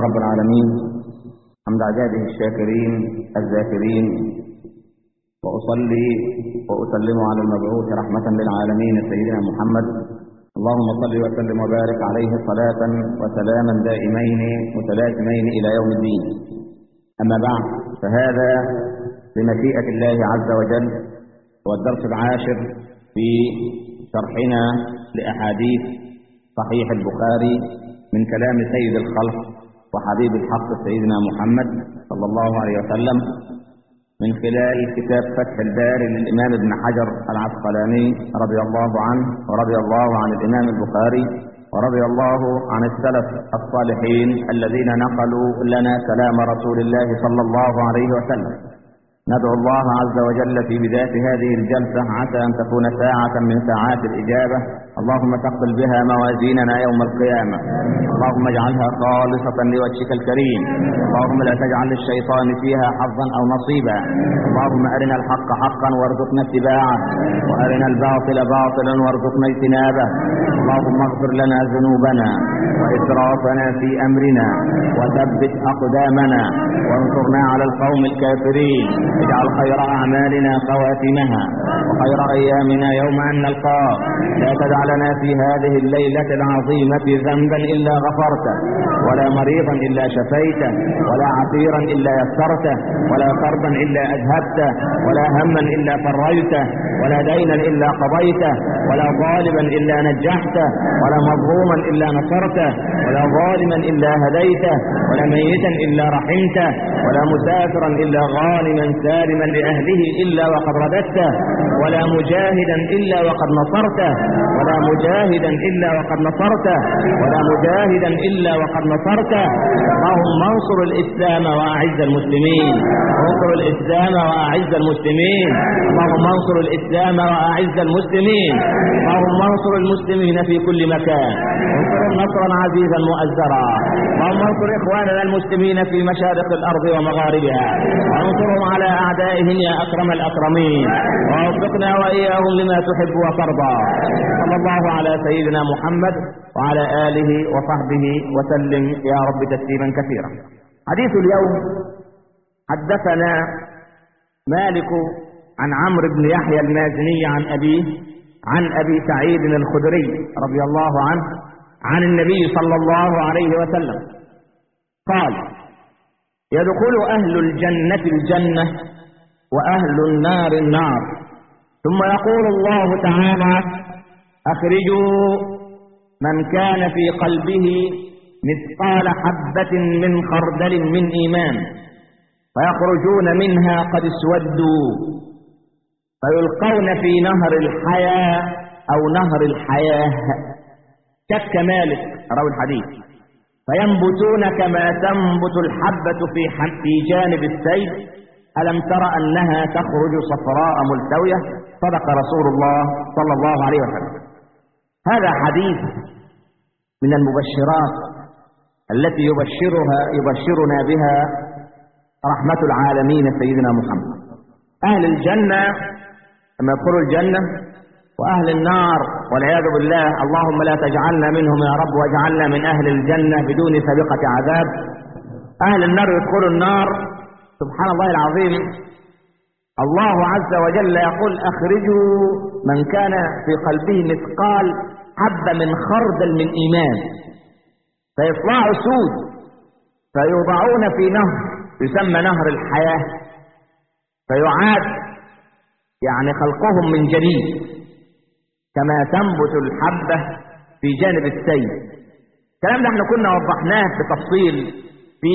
رب العالمين حمد عباده الشاكرين الذاكرين وأصلي وأسلم على المبعوث رحمة للعالمين سيدنا محمد اللهم صل وسلم وبارك عليه صلاة وسلاما دائمين متلازمين إلى يوم الدين أما بعد فهذا بمشيئة الله عز وجل هو الدرس العاشر في شرحنا لأحاديث صحيح البخاري من كلام سيد الخلق وحبيب الحق سيدنا محمد صلى الله عليه وسلم من خلال كتاب فتح الباري للإمام ابن حجر العسقلاني رضي الله عنه ورضي الله عن الإمام البخاري ورضي الله عن السلف الصالحين الذين نقلوا لنا كلام رسول الله صلى الله عليه وسلم ندعو الله عز وجل في بداية هذه الجلسة عسى أن تكون ساعة من ساعات الإجابة اللهم تقبل بها موازيننا يوم القيامة اللهم اجعلها خالصة لوجهك الكريم اللهم لا تجعل للشيطان فيها حظا أو نصيبا اللهم أرنا الحق حقا وارزقنا اتباعه وأرنا الباطل باطلا وارزقنا اجتنابه اللهم اغفر لنا ذنوبنا وإسرافنا في أمرنا وثبت أقدامنا وانصرنا على القوم الكافرين اجعل خير أعمالنا خواتمها وخير أيامنا يوم أن نلقاك لا تدع لنا في هذه الليلة العظيمة ذنبا إلا غفرته ولا مريضا إلا شفيته ولا عسيرا إلا يسرته ولا كربا إلا أذهبته ولا هما إلا فريته ولا دينا إلا قضيته ولا ظالما إلا نجحته ولا مظلوما إلا نصرته ولا ظالما إلا هديته ولا ميتا إلا رحمته ولا مسافرا إلا غانما سالما لأهله إلا وقد رددته ولا مجاهدا إلا وقد نصرته ولا مجاهدا إلا وقد نصرته ولا مجاهدا إلا وقد نصرته اللهم انصر الإسلام وأعز المسلمين انصر الإسلام وأعز المسلمين اللهم انصر الإسلام وأعز المسلمين اللهم انصر المسلمين في كل مكان انصرهم نصرا عزيزا مؤزرا اللهم انصر إخواننا المسلمين في مشارق الأرض ومغاربها وانصرهم على أعدائهم يا أكرم الأكرمين ووفقنا وإياهم لما تحب وترضى صلى الله على سيدنا محمد وعلى آله وصحبه وسلم يا رب تسليما كثيرا حديث اليوم حدثنا مالك عن عمرو بن يحيى المازني عن أبيه عن أبي سعيد الخدري رضي الله عنه عن النبي صلى الله عليه وسلم قال يدخل أهل الجنة الجنة وأهل النار النار ثم يقول الله تعالى أخرجوا من كان في قلبه مثقال حبة من خردل من إيمان فيخرجون منها قد اسودوا فيلقون في نهر الحياة أو نهر الحياة شك مالك روي الحديث فينبتون كما تنبت الحبة في في جانب السيل ألم تر أنها تخرج صفراء ملتوية صدق رسول الله صلى الله عليه وسلم هذا حديث من المبشرات التي يبشرها يبشرنا بها رحمة العالمين سيدنا محمد أهل الجنة لما يدخلوا الجنة وأهل النار والعياذ بالله اللهم لا تجعلنا منهم يا رب واجعلنا من أهل الجنة بدون سابقة عذاب أهل النار يدخلوا النار سبحان الله العظيم الله عز وجل يقول أخرجوا من كان في قلبه مثقال حبة من خردل من إيمان فيطلعوا سود فيوضعون في نهر يسمى نهر الحياة فيعاد يعني خلقهم من جديد كما تنبت الحبة في جانب السيل الكلام ده احنا كنا وضحناه بتفصيل في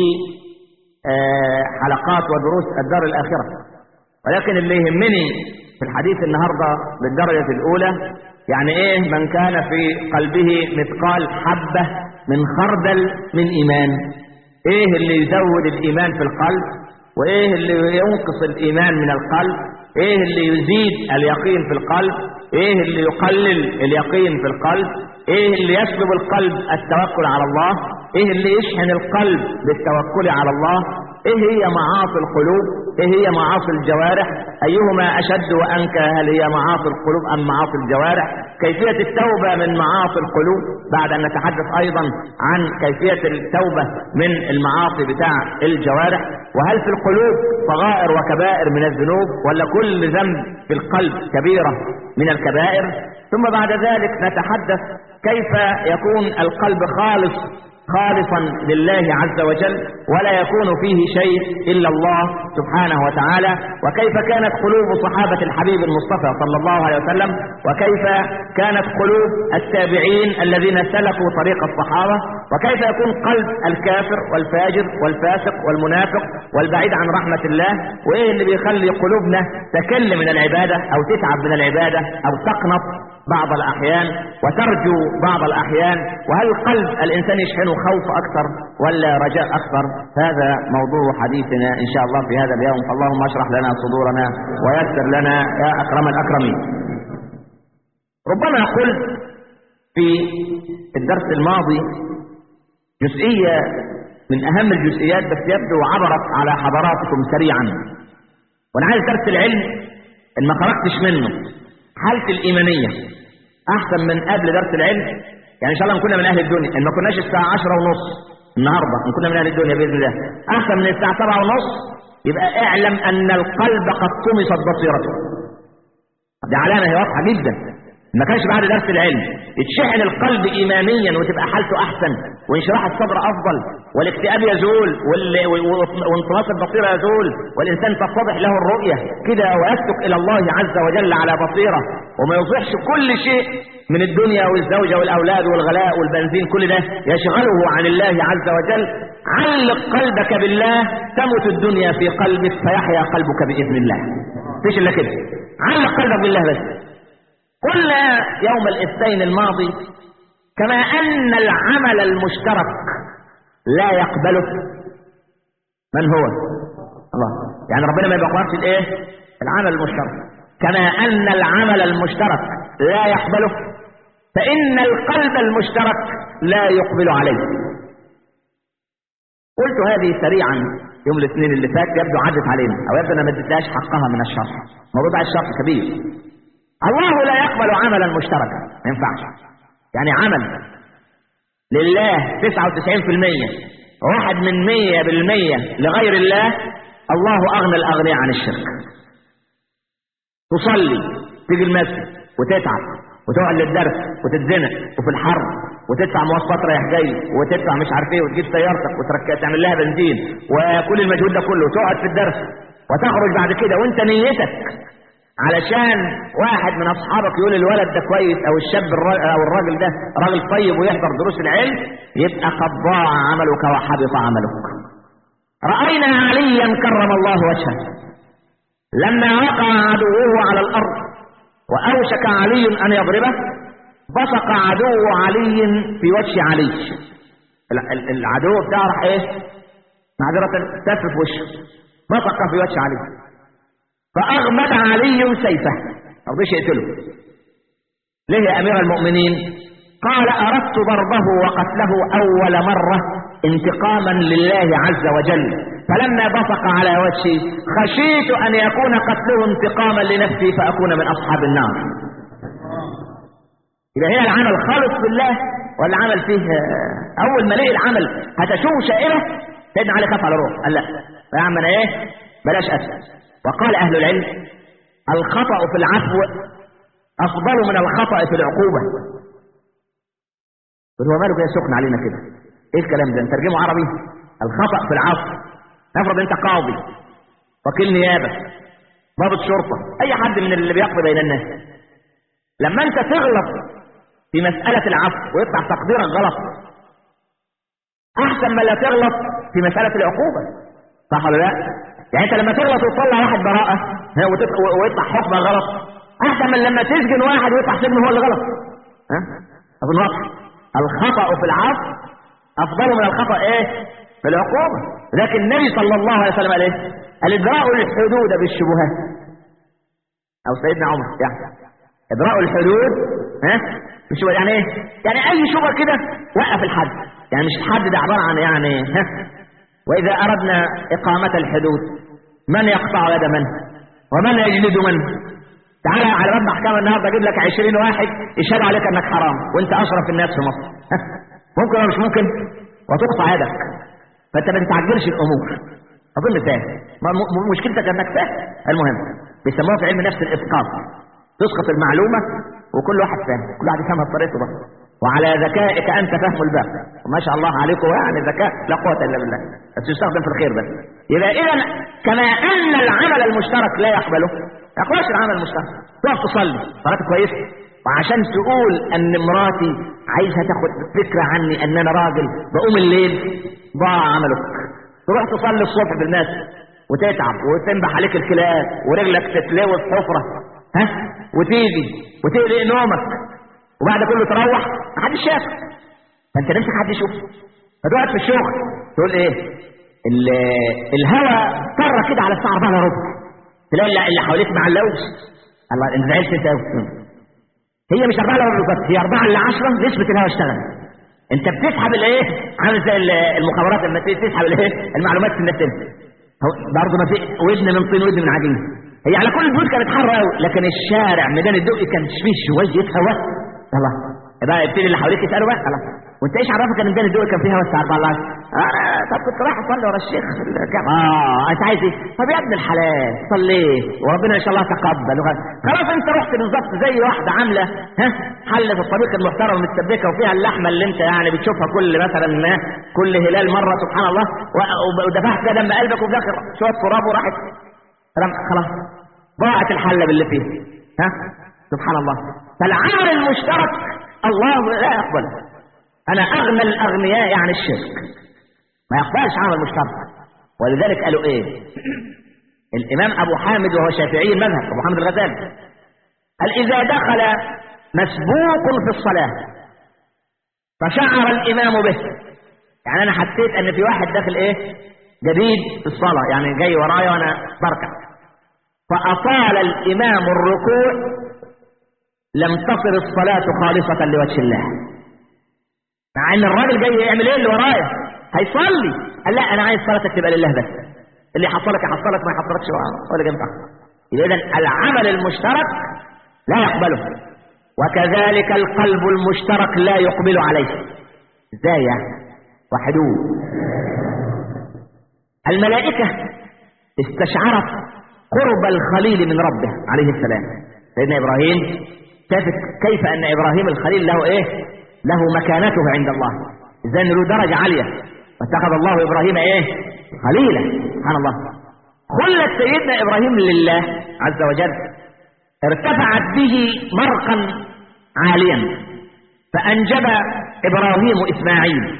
حلقات ودروس الدار الآخرة ولكن اللي يهمني في الحديث النهاردة بالدرجة الأولى يعني ايه من كان في قلبه مثقال حبة من خردل من إيمان ايه اللي يزود الإيمان في القلب وايه اللي ينقص الإيمان من القلب ايه اللي يزيد اليقين في القلب ايه اللي يقلل اليقين في القلب ايه اللي يسلب القلب التوكل على الله ايه اللي يشحن القلب بالتوكل على الله ايه هي معاصي القلوب ايه هي معاصي الجوارح ايهما اشد وانكى هل هي معاصي القلوب ام معاصي الجوارح كيفية التوبة من معاصي القلوب بعد ان نتحدث ايضا عن كيفية التوبة من المعاصي بتاع الجوارح وهل في القلوب صغائر وكبائر من الذنوب ولا كل ذنب في القلب كبيرة من الكبائر ثم بعد ذلك نتحدث كيف يكون القلب خالص خالصا لله عز وجل ولا يكون فيه شيء إلا الله سبحانه وتعالى وكيف كانت قلوب صحابة الحبيب المصطفى صلى الله عليه وسلم وكيف كانت قلوب التابعين الذين سلكوا طريق الصحابة وكيف يكون قلب الكافر والفاجر والفاسق والمنافق والبعيد عن رحمة الله وإيه اللي بيخلي قلوبنا تكل من العبادة أو تتعب من العبادة أو تقنط بعض الأحيان وترجو بعض الأحيان وهل قلب الإنسان يشحنه خوف أكثر ولا رجاء أكثر هذا موضوع حديثنا إن شاء الله في هذا اليوم فاللهم اشرح لنا صدورنا ويسر لنا يا أكرم الأكرمين ربما قلت في الدرس الماضي جزئية من أهم الجزئيات بس يبدو عبرت على حضراتكم سريعا وأنا عايز درس العلم إن ما خرجتش منه حالة الإيمانية أحسن من قبل درس العلم يعني إن شاء الله نكون من أهل الدنيا إن ما كناش الساعة عشرة ونص النهاردة نكون من أهل الدنيا بإذن الله أحسن من الساعة سبعة ونص يبقى اعلم أن القلب قد طمست بصيرته دي علامة هي واضحة جدا ما كانش بعد درس العلم يتشحن القلب ايمانيا وتبقى حالته احسن وانشراح الصدر افضل والاكتئاب يزول وال- و- وانطلاق البصيره يزول والانسان تتضح له الرؤيه كده ويسلك الى الله عز وجل على بصيره وما يصبحش كل شيء من الدنيا والزوجه والاولاد والغلاء والبنزين كل ده يشغله عن الله عز وجل علق قلبك بالله تمت الدنيا في قلبك فيحيا قلبك باذن الله مفيش الا كده علق قلبك بالله بس قلنا يوم الاثنين الماضي كما أن العمل المشترك لا يقبله من هو الله يعني ربنا ما يقبلش الايه العمل المشترك كما أن العمل المشترك لا يقبله فإن القلب المشترك لا يقبل عليه قلت هذه سريعا يوم الاثنين اللي فات يبدو عدت علينا او يبدو انا ما اديتهاش حقها من الشرح موضوع الشرح كبير الله لا يقبل عملا مشتركا ما ينفعش يعني عمل لله 99% واحد من 100% لغير الله الله اغنى الاغنياء عن الشرك تصلي تيجي المسجد وتتعب وتقعد للدرس وتتزنق وفي الحر وتدفع مواصلات رايح جاي وتدفع مش عارف ايه وتجيب سيارتك وتركب تعمل لها بنزين وكل المجهود ده كله وتقعد في الدرس وتخرج بعد كده وانت نيتك علشان واحد من اصحابك يقول الولد ده كويس او الشاب الر- او الراجل ده راجل طيب ويحضر دروس العلم يبقى قد ضاع عملك وحبط عملك راينا عليا كرم الله وجهه لما وقع عدوه على الارض واوشك علي ان يضربه بصق عدو علي في وجه علي ال- ال- العدو بتاعه راح ايه معذره تف في وشه بصق في وجه علي فأغمد علي سيفه ما رضيش يقتله ليه يا أمير المؤمنين قال أردت ضربه وقتله أول مرة انتقاما لله عز وجل فلما بصق على وجهي خشيت أن يكون قتله انتقاما لنفسي فأكون من أصحاب النار يبقى هي العمل خالص بالله ولا عمل فيه أول ما لقي العمل هتشوه شائرة سيدنا علي خاف على روح قال لا يا عم أنا إيه بلاش أسأل وقال أهل العلم الخطأ في العفو أفضل من الخطأ في العقوبة بس هو ماله كده سخن علينا كده ايه الكلام ده نترجمه عربي الخطأ في العفو نفرض انت قاضي وكيل نيابة ضابط شرطة اي حد من اللي بيقضي بين الناس لما انت تغلط في مسألة العفو ويطلع تقديرك غلط احسن ما لا تغلط في مسألة العقوبة صح ولا لا يعني انت لما تغلط وتطلع واحد براءة ها، وتط- ويطلع حكم غلط احسن من لما تسجن واحد ويطلع سجن هو اللي غلط ها اظن واضح الخطأ في العفو افضل من الخطأ ايه في العقوبة لكن النبي صلى الله عليه وسلم قال ايه قال ادراء الحدود بالشبهات او سيدنا عمر يعني ادراء الحدود ها بالشبهات يعني ايه يعني اي شبهه كده وقف الحد يعني مش الحد ده عباره عن يعني ها وإذا أردنا إقامة الحدود من يقطع يد من ومن يجلد من تعالى على باب محكمة النهارده اجيب لك 20 واحد يشهدوا عليك انك حرام وانت اشرف الناس في مصر ممكن ولا مش ممكن وتقطع يدك فانت ما تتعجلش الامور اظن فاهم ما- م- مشكلتك انك فاهم المهم بيسموها في علم النفس الاسقاط تسقط المعلومه وكل واحد فاهم كل واحد يفهمها بطريقته بقى وعلى ذكائك انت فهم الباقي وما شاء الله عليكم يعني ذكاء لا قوه الا بالله بس يستخدم في الخير بس يبقى اذا كما ان العمل المشترك لا يقبله ما يقبلش العمل المشترك تقف تصلي صلاه كويسه وعشان تقول ان مراتي عايزها تاخد فكره عني ان انا راجل بقوم الليل ضاع عملك تروح تصلي الصبح بالناس وتتعب وتنبح عليك الكلاب ورجلك تتلوي في حفره ها وتيجي وتقلق نومك وبعد كله تروح محدش شافك فانت نفسك حد يشوف فتقعد في الشغل تقول ايه ال- الهوا طر كده على الساعه 4 الا ربع تلاقي اللي- اللي حواليك معلقوش الله انت زعلت انت قوي هي مش 4 الا ربع بالظبط هي 4 الا 10 نسبه الهوا اشتغلت انت بتسحب الايه عامل زي ال- المخابرات لما تيجي تسحب الايه المعلومات في النت هو برضه ما في ودن من طين ودن من عجين هي على كل البيوت كانت حر قوي لكن الشارع ميدان الدقي كان فيه شويه هواء الله يبقى يبتدي اللي حواليك يسالوا بقى خلاص وانت ايش عرفك ان ميدان الدقي كان فيه هواء الساعه 4 الله آه طب كنت رايح اصلي ورا الشيخ في الجامعه اه انت عايز ايه طب يا ابن الحلال صليت وربنا ان شاء الله تقبل وغ- خلاص انت رحت بالظبط زي واحده عامله ها حله الطبيخ المحترم المتسبكه وفيها اللحمه اللي انت يعني بتشوفها كل مثلا ما كل هلال مره سبحان الله و- وب- ودفعت ده دم قلبك وفي الاخر شويه تراب وراحت رم- خلاص ضاعت الحله باللي فيها ها سبحان الله فالعمل المشترك الله لا يقبله انا اغنى الاغنياء يعني الشرك ما يقبلش عمل مشترك ولذلك قالوا ايه الامام ابو حامد وهو شافعي المذهب ابو حامد الغزالي قال اذا دخل مسبوق في الصلاه فشعر الامام به يعني انا حسيت ان في واحد داخل ايه جديد في الصلاه يعني جاي ورايا وانا بركع فاطال الامام الركوع لم تصل الصلاه خالصه لوجه الله مع ان الراجل جاي يعمل ايه اللي ورايا هيصلي قال لا انا عايز صلاتك تبقى لله بس اللي يحصلك يحصلك ما يحصلكش ولا جنب يبقى اذا العمل المشترك لا يقبله وكذلك القلب المشترك لا يقبل عليه ازاي يعني وحدوه الملائكة استشعرت قرب الخليل من ربه عليه السلام سيدنا إبراهيم شافت كيف أن إبراهيم الخليل له إيه له مكانته عند الله إزاي أنه له درجة عالية واتخذ الله إبراهيم إيه خليلا سبحان الله خلت سيدنا إبراهيم لله عز وجل ارتفعت به مرقا عاليا فأنجب إبراهيم إسماعيل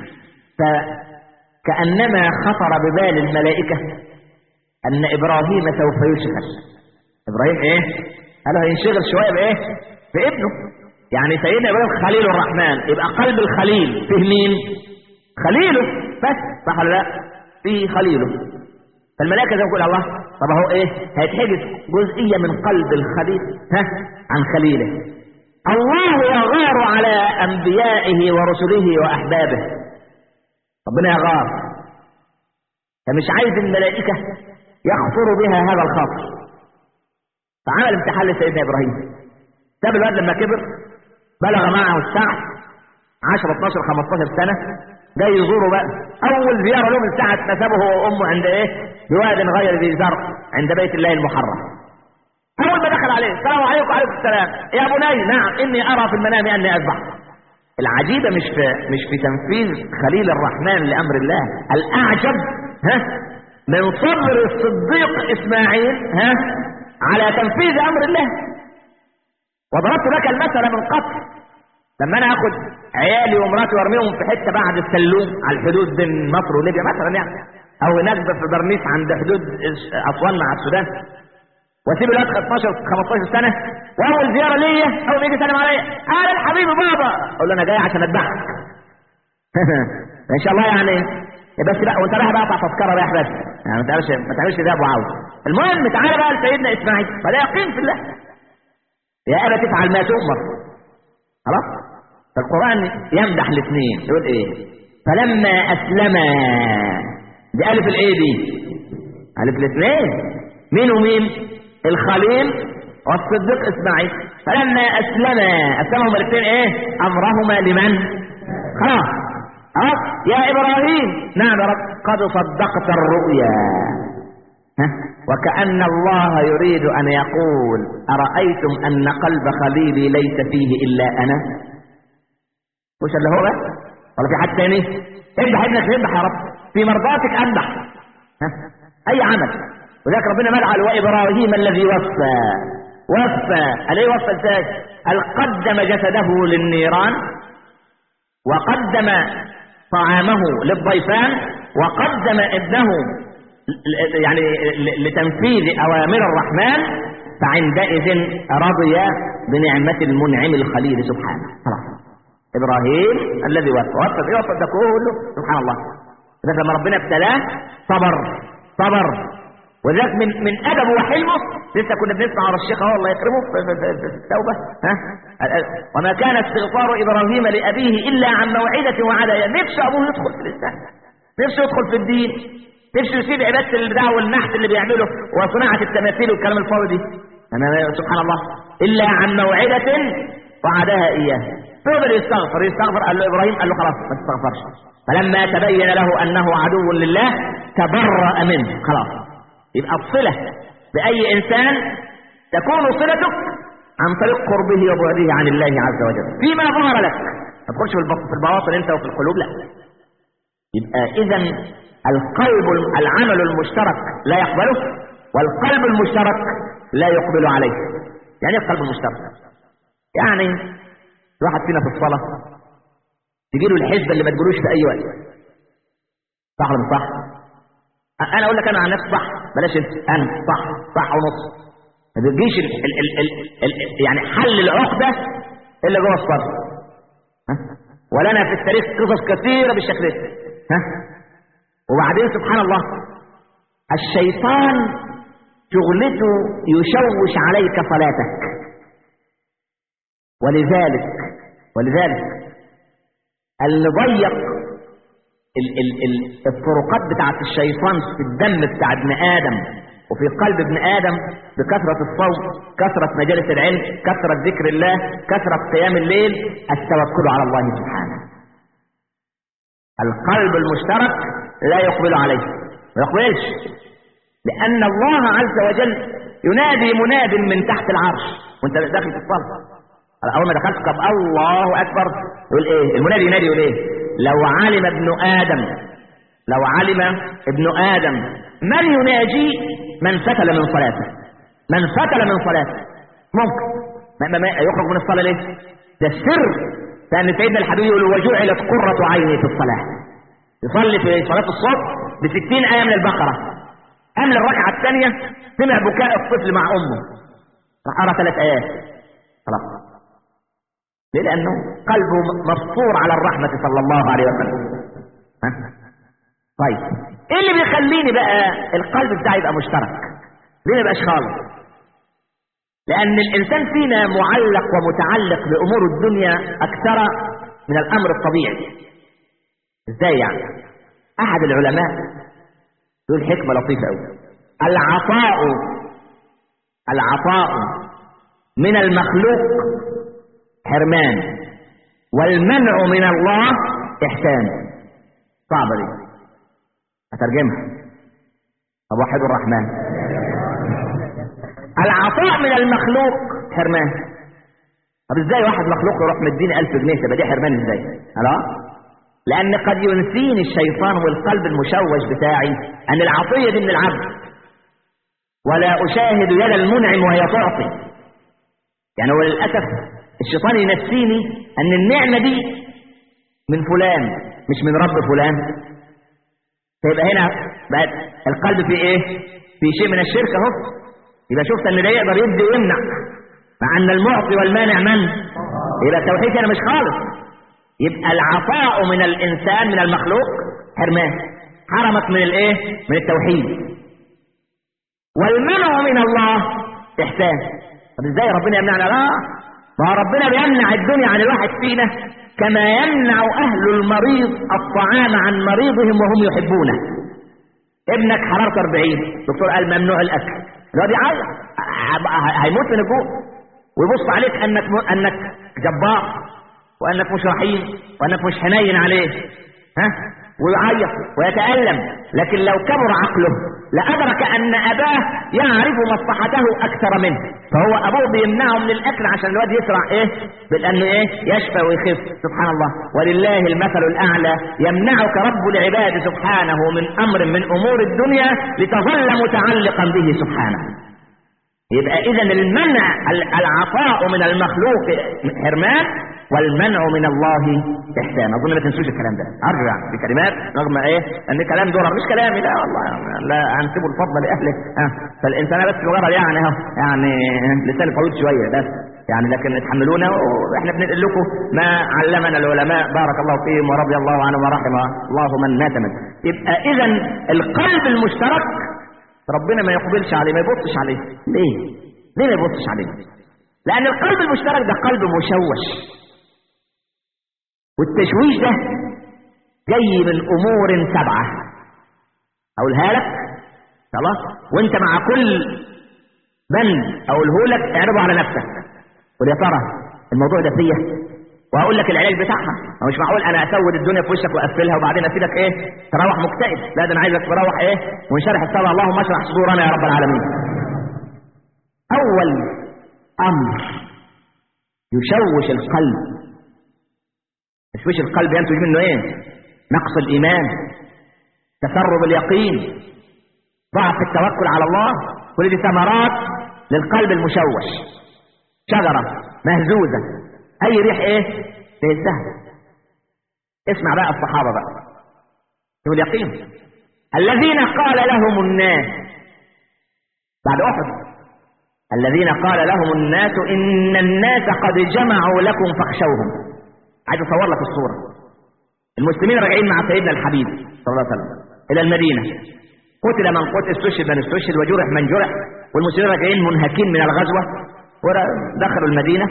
فكأنما خطر ببال الملائكة أن إبراهيم سوف يشغل إبراهيم إيه؟ قالوا هينشغل شوية بإيه؟ بابنه يعني سيدنا إبراهيم خليل الرحمن يبقى قلب الخليل فيه مين؟ خليله بس صح ولا لا؟ فيه خليله فالملائكة زي ما يقول الله طب هو إيه؟ هيتحجز جزئية من قلب الخليل ها؟ عن خليله الله يغار على أنبيائه ورسله وأحبابه ربنا يغار فمش عايز الملائكة يخطر بها هذا الخاطر فعمل امتحان لسيدنا إبراهيم ساب الواد لما كبر بلغ معه السعي 10 12 15 سنة جاي يزوره بقى أول زيارة له من ساعة ما سابه هو وأمه عند إيه؟ بواد غير ذي زرع عند بيت الله المحرم أول ما دخل عليه السلام عليكم وعليكم السلام يا بني نعم إني أرى في المنام أني أذبحك العجيبة مش في مش في تنفيذ خليل الرحمن لأمر الله الأعجب ها من صبر الصديق إسماعيل ها على تنفيذ أمر الله وضربت لك المثل من قبل لما أنا أخذ عيالي ومراتي وارميهم في حتة بعد السلوم على الحدود بين مصر وليبيا مثلا يعني أو هناك في برنيس عند حدود أسوان مع السودان واسيب الواد 12 15 سنه واول زياره ليا اول ما يجي يسلم عليا قال الحبيب بابا اقول له انا جاي عشان اذبحك ان شاء الله يعني بس بقى وانت رايح بقى تذكره رايح بس يعني ما تعملش ما تعملش ده ابو عاوز المهم تعالى بقى لسيدنا اسماعيل فده يقين في الله يا ابا تفعل ما تؤمر خلاص فالقران يمدح الاثنين يقول ايه فلما اسلما دي ألف الإيه دي ألف الاثنين مين ومين الخليل والصديق إسماعيل فلما أسلما أسلمهم الاثنين إيه أمرهما لمن خلاص أه يا إبراهيم نعم يا رب قد صدقت الرؤيا ها؟ وكأن الله يريد أن يقول أرأيتم أن قلب خليلي ليس فيه إلا أنا مش اللي هو بس ولا في حد تاني اذبح ابنك اذبح يا رب في مرضاتك اذبح ها؟ اي عمل وذلك ربنا مدعى وابراهيم الذي وفى وفى قال ايه وفى ازاي قال قدم جسده للنيران وقدم طعامه للضيفان وقدم ابنه ل- يعني ل- لتنفيذ اوامر الرحمن فعندئذ رضي بنعمه المنعم الخليل سبحانه خلاص ابراهيم الذي وفى وفى ايه وفى ده كله سبحان الله لذلك لما ربنا ابتلاه صبر صبر ولذلك من من ادبه وحلمه لسه كنا بنسمع على الشيخ اهو الله يكرمه في, في, في, في التوبه ها وما كان استغفار ابراهيم لابيه الا عن موعده وعدها نفسه ابوه يدخل في الاسلام نفسه يدخل في الدين نفسه يسيب عباده البدع والنحت اللي بيعمله وصناعه التماثيل والكلام الفاضي دي أنا سبحان الله الا عن موعده وعدها اياه فضل يستغفر يستغفر قال له ابراهيم قال له خلاص ما تستغفرش فلما تبين له انه عدو لله تبرأ منه خلاص يبقى الصلة بأي إنسان تكون صلتك عن طريق قربه وبعده عن الله عز وجل فيما ظهر لك ما تدخلش في البط- في البواطن انت وفي القلوب لا يبقى اذا القلب العمل المشترك لا يقبله والقلب المشترك لا يقبل عليه يعني ايه القلب المشترك يعني واحد فينا في الصلاة تجي له الحزبة اللي ما تقولوش في اي وقت صح ولا مش صح انا اقول لك انا عن نفسي صح بلاش انت انا صح صح ونص ما بيجيش ال ال ال ال ال يعني حل العقده الا جوه الصدر ها ولنا في التاريخ قصص كثيره بالشكل ده ها وبعدين سبحان الله الشيطان شغلته يشوش عليك صلاتك ولذلك ولذلك اللي ضيق ال ال ال الطرقات بتاعت الشيطان في الدم بتاع ابن آدم وفي قلب ابن آدم بكثرة الصوم كثرة مجالس العلم كثرة ذكر الله كثرة قيام الليل التوكل على الله سبحانه القلب المشترك لا يقبل عليه ما يقبلش لأن الله عز وجل ينادي مناد من تحت العرش وانت داخل في الصلاة أول ما دخلت طب الله أكبر يقول إيه المنادي ينادي يقول إيه لو علم ابن آدم لو علم ابن آدم من يناجي من فتل من صلاته من فتل من صلاته ممكن ما ما ما يخرج من الصلاة ليه ده السر لأن سيدنا الحبيب يقول وجعلت قرة عيني في الصلاة يصلي في صلاة الصبح بستين آية من البقرة قبل الركعة الثانية سمع بكاء الطفل مع أمه راح قرأ ثلاث آيات خلاص ليه لأنه قلبه مفطور على الرحمة صلى الله عليه وسلم ها؟ طيب ايه اللي بيخليني بقى القلب بتاعي يبقى مشترك ليه ما يبقاش خالص لأن الإنسان فينا معلق ومتعلق بأمور الدنيا أكثر من الأمر الطبيعي ازاي يعني أحد العلماء يقول حكمة لطيفة أوي العطاء العطاء من المخلوق حرمان والمنع من الله إحسان صعبة دي أترجمها طب وحد الرحمن العطاء من المخلوق حرمان طب ازاي واحد مخلوق يروح مديني ألف جنيه تبقى دي حرمان ازاي لا لأن قد ينسيني الشيطان والقلب المشوش بتاعي أن العطية دي من العبد ولا أشاهد يد المنعم وهي تعطي يعني هو للأسف الشيطان ينسيني أن النعمة دي من فلان مش من رب فلان فيبقى هنا بقى القلب في ايه في شيء من الشرك اهو يبقى شفت ان ده يقدر يدي ويمنع مع ان المعطي والمانع من يبقى التوحيد هنا مش خالص يبقى العطاء من الانسان من المخلوق حرمان حرمك من الايه من التوحيد والمنع من الله احسان طب ازاي ربنا يمنعنا لا ما ربنا بيمنع الدنيا عن الواحد فينا كما يمنع أهل المريض الطعام عن مريضهم وهم يحبونه ابنك حرارته 40 الدكتور قال ممنوع الاكل الواد يعيط ه- هيموت من الجوع ويبص عليك انك م... انك جبار وانك مش رحيم وانك مش حنين عليه ها ويعيط ويتألم لكن لو كبر عقله لأدرك أن أباه يعرف مصلحته أكثر منه فهو أبوه بيمنعه من الأكل عشان الواد يسرع إيه بأنه إيه يشفى ويخف سبحان الله ولله المثل الأعلى يمنعك رب العباد سبحانه من أمر من أمور الدنيا لتظل متعلقا به سبحانه يبقى اذا المنع ال- العطاء من المخلوق حرمان والمنع من الله احسان اظن ما تنسوش الكلام ده ارجع بكلمات رغم ايه ان كلام درر مش كلامي لا والله لا انسب الفضل لاهله ها فالانسان بس مجرد يعني اهو يعني لسان طويل شويه بس يعني لكن اتحملونا واحنا بننقل لكم ما علمنا العلماء بارك الله فيهم ورضي الله عنهم ورحم الله من مات منه يبقى اذا القلب المشترك ربنا ما يقبلش عليه ما يبصش عليه ليه ليه ما يبصش عليه لان القلب المشترك ده قلب مشوش والتشويش ده جاي من امور سبعه اقولها لك خلاص وانت مع كل بند اقوله لك اعرضه على نفسك قول يا ترى الموضوع ده فيا وهقول لك العلاج بتاعها هو مش معقول انا اسود الدنيا في وشك واقفلها وبعدين اسيبك ايه تروح مكتئب لا ده انا عايزك تروح ايه وانشرح الصدر اللهم اشرح صدورنا يا رب العالمين اول امر يشوش القلب تشويش القلب ينتج منه ايه نقص الايمان تسرب اليقين ضعف التوكل على الله كل دي ثمرات للقلب المشوش شجره مهزوزه اي ريح ايه تهزها اسمع بقى الصحابه بقى شوف اليقين الذين قال لهم الناس بعد احد الذين قال لهم الناس ان الناس قد جمعوا لكم فاخشوهم عايز اصور لك الصوره المسلمين راجعين مع سيدنا الحبيب صلى الله عليه وسلم الى المدينه قتل من قتل استشهد من استشهد وجرح من جرح والمسلمين راجعين منهكين من الغزوه ودخلوا المدينه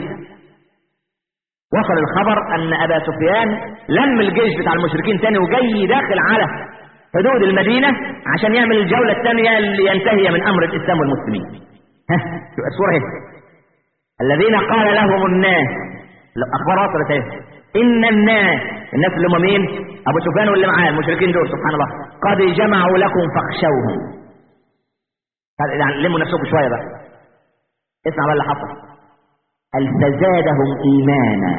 وصل الخبر ان ابا سفيان لم الجيش بتاع المشركين تاني وجاي داخل على حدود المدينه عشان يعمل الجوله الثانيه اللي ينتهي من امر الاسلام والمسلمين ها شوف الصوره اهي الذين قال لهم الناس الاخبار وصلت اهي ان الناس الناس اللي هم مين ابو سفيان واللي معاه المشركين دول سبحان الله قد جمعوا لكم فاخشوهم يعني لموا نفسكم شويه بقى اسمع بقى اللي حصل قال فزادهم ايمانا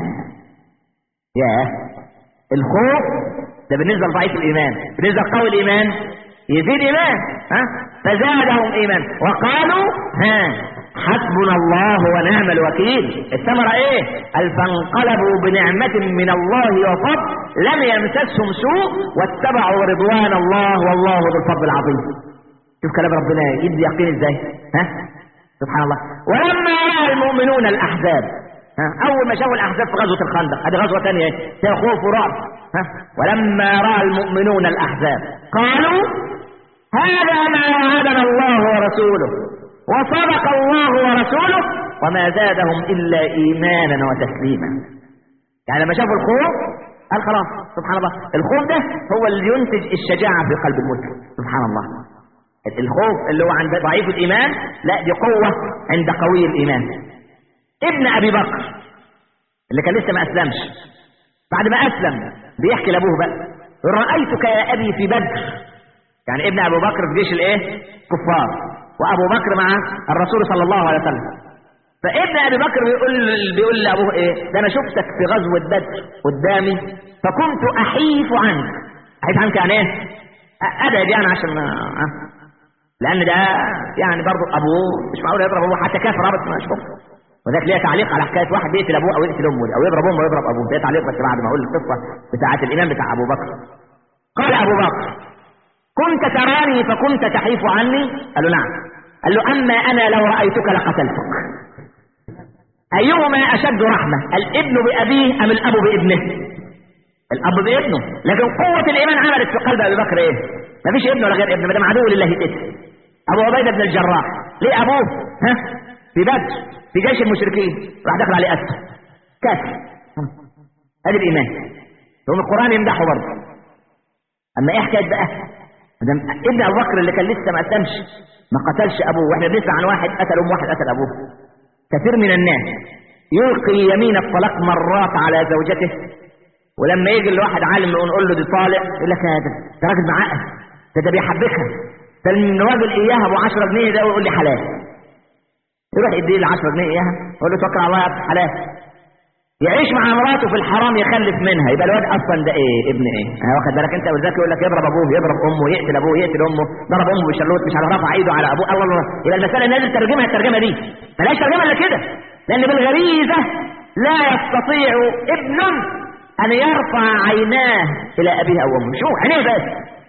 يا الخوف ده بالنسبه لضعيف الايمان بالنسبه لقوي الايمان يزيد ايمان ها فزادهم ايمان وقالوا ها حسبنا الله ونعم الوكيل الثمرة ايه قال فانقلبوا بنعمة من الله وفضل لم يمسسهم سوء واتبعوا رضوان الله والله ذو الفضل العظيم شوف كلام ربنا يدي يقين ازاي ها سبحان الله ولما راى المؤمنون الاحزاب ها اول ما شافوا الاحزاب في غزوه الخندق هذه غزوه ثانيه فيها خوف ورعب ها ولما راى المؤمنون الاحزاب قالوا هذا ما وعدنا الله ورسوله وصدق الله ورسوله وما زادهم الا ايمانا وتسليما يعني لما شافوا الخوف قال خلاص سبحان الله الخوف ده هو اللي ينتج الشجاعه في قلب المسلم سبحان الله الخوف اللي هو عند ضعيف الايمان لا دي قوه عند قوي الايمان ابن ابي بكر اللي كان لسه ما اسلمش بعد ما اسلم بيحكي لابوه بقى رايتك يا ابي في بدر يعني ابن ابو بكر في جيش الايه كفار وابو بكر مع الرسول صلى الله عليه وسلم فابن ابي بكر بيقول بيقول لابوه ايه ده انا شفتك في غزوه بدر قدامي فكنت احيف عنك احيف عنك يعني ايه ابعد يعني عشان أه. لان ده يعني برضه ابوه مش معقول يضرب ابوه حتى كافر بس مش كفر وذاك ليها تعليق على حكايه واحد يقتل ابوه او يقتل امه او يضرب امه ويضرب ابوه ده تعليق بس بعد ما اقول القصه بتاعه الايمان بتاع ابو بكر قال ابو بكر كنت تراني فكنت تحيف عني قال له نعم قال له اما انا لو رايتك لقتلتك ايهما اشد رحمه الابن بابيه ام الاب بابنه الاب بابنه لكن قوه الايمان عملت في قلب ابي بكر ايه مفيش ابن ولا غير ابن ما دام عدو لله يتقتل ابو عبيده بن الجراح ليه ابوه ها في بدر في جيش المشركين راح دخل عليه اسد كافر هذا الايمان ثم القران يمدحه برضه اما ايه حكايه بقى ده ابن ابو بكر اللي كان لسه ما اسلمش ما قتلش ابوه واحنا بنسمع عن واحد قتل ام واحد قتل ابوه كثير من الناس يلقي يمين الطلاق مرات على زوجته ولما يجي لواحد عالم ونقول له دي طالق يقول لك هذا ده راجل معقد ده ده بيحبكها ده الراجل اياها ابو 10 جنيه ده ويقول لي حلال يروح يديه ال 10 جنيه اياها يقول له توكل على الله يا ابن حلال يعيش مع مراته في الحرام يخلف منها يبقى الواد اصلا ده ايه ابن ايه انا واخد بالك انت ولذلك يقول لك يضرب ابوه يضرب امه يقتل ابوه يقتل امه ضرب امه بشلوت مش عارف رفع ايده على ابوه الله الله يبقى المساله لازم ترجمها الترجمه دي ملهاش ترجمه الا كده لان بالغريزه لا يستطيع ابن ان يرفع عيناه الى ابيه او امه شو عينيه بس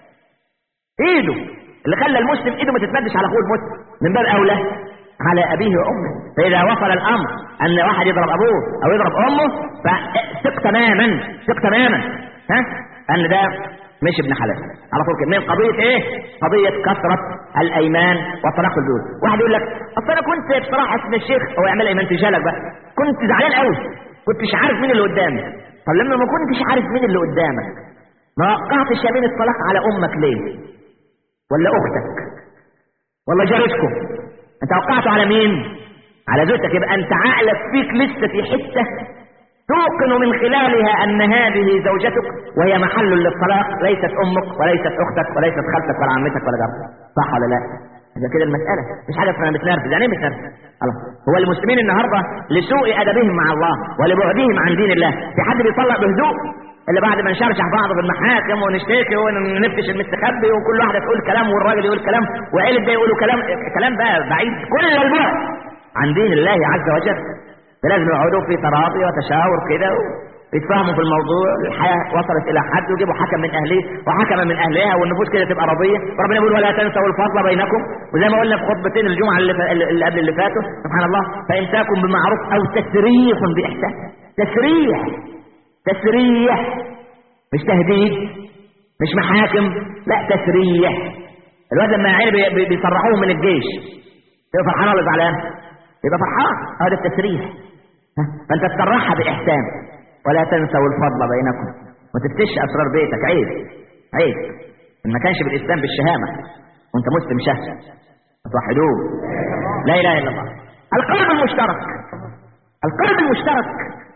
ايده اللي خلى المسلم ايده ما تتمدش على اخوه المسلم من باب اولى على ابيه وامه فاذا وصل الامر ان واحد يضرب ابوه او يضرب امه فثق تماما ثق تماما ها ان ده مش ابن حلال على طول كده من قضيه ايه قضيه كثره الايمان وطلاق البيوت واحد يقول لك اصل انا كنت بصراحه اسم الشيخ هو يعمل ايمان تجالك بقى كنت زعلان قوي كنتش عارف مين اللي قدامي طب لما ما كنتش عارف مين اللي قدامك ما وقعتش يمين الطلاق على امك ليه ولا اختك ولا جارتكم انت وقعته على مين على زوجتك يبقى انت عقلك فيك لسه في حته توقن من خلالها ان هذه زوجتك وهي محل للطلاق ليست امك وليست اختك وليست خالتك ولا عمتك ولا جارتك صح ولا لا اذا كده المساله مش حاجه اسمها متنرفز يعني ايه متنرفز الله هو المسلمين النهارده لسوء ادبهم مع الله ولبعدهم عن دين الله في حد بيطلق بهدوء اللي بعد ما نشرشح بعض في المحاكم ونشتكي ونفتش المستخبي وكل واحده تقول كلام والراجل يقول كلام وعيلة ده يقولوا كلام كلام بقى بعيد كل البعد عن دين الله عز وجل فلازم يقعدوا في تراضي وتشاور كده يتفاهموا في الموضوع الحياة وصلت إلى حد ويجيبوا حكم من أهله وحكم من أهلها والنفوس كده تبقى راضية وربنا يقول ولا تنسوا الفضل بينكم وزي ما قلنا في خطبتين الجمعة اللي, اللي قبل اللي فاتوا سبحان الله فإمساكم بمعروف أو تسريح بإحسان تسريح تسريح مش تهديد مش محاكم لا تسريح الواد لما عيني بيصرحوه من الجيش يبقى فرحان ولا زعلان يبقى فرحان هذا التسريح فانت تسرحها باحسان ولا تنسوا الفضل بينكم ما تفتش اسرار بيتك عيب عيب ان ما كانش بالاسلام بالشهامه وانت مسلم شهم توحدوه لا اله الا الله القلب المشترك القلب المشترك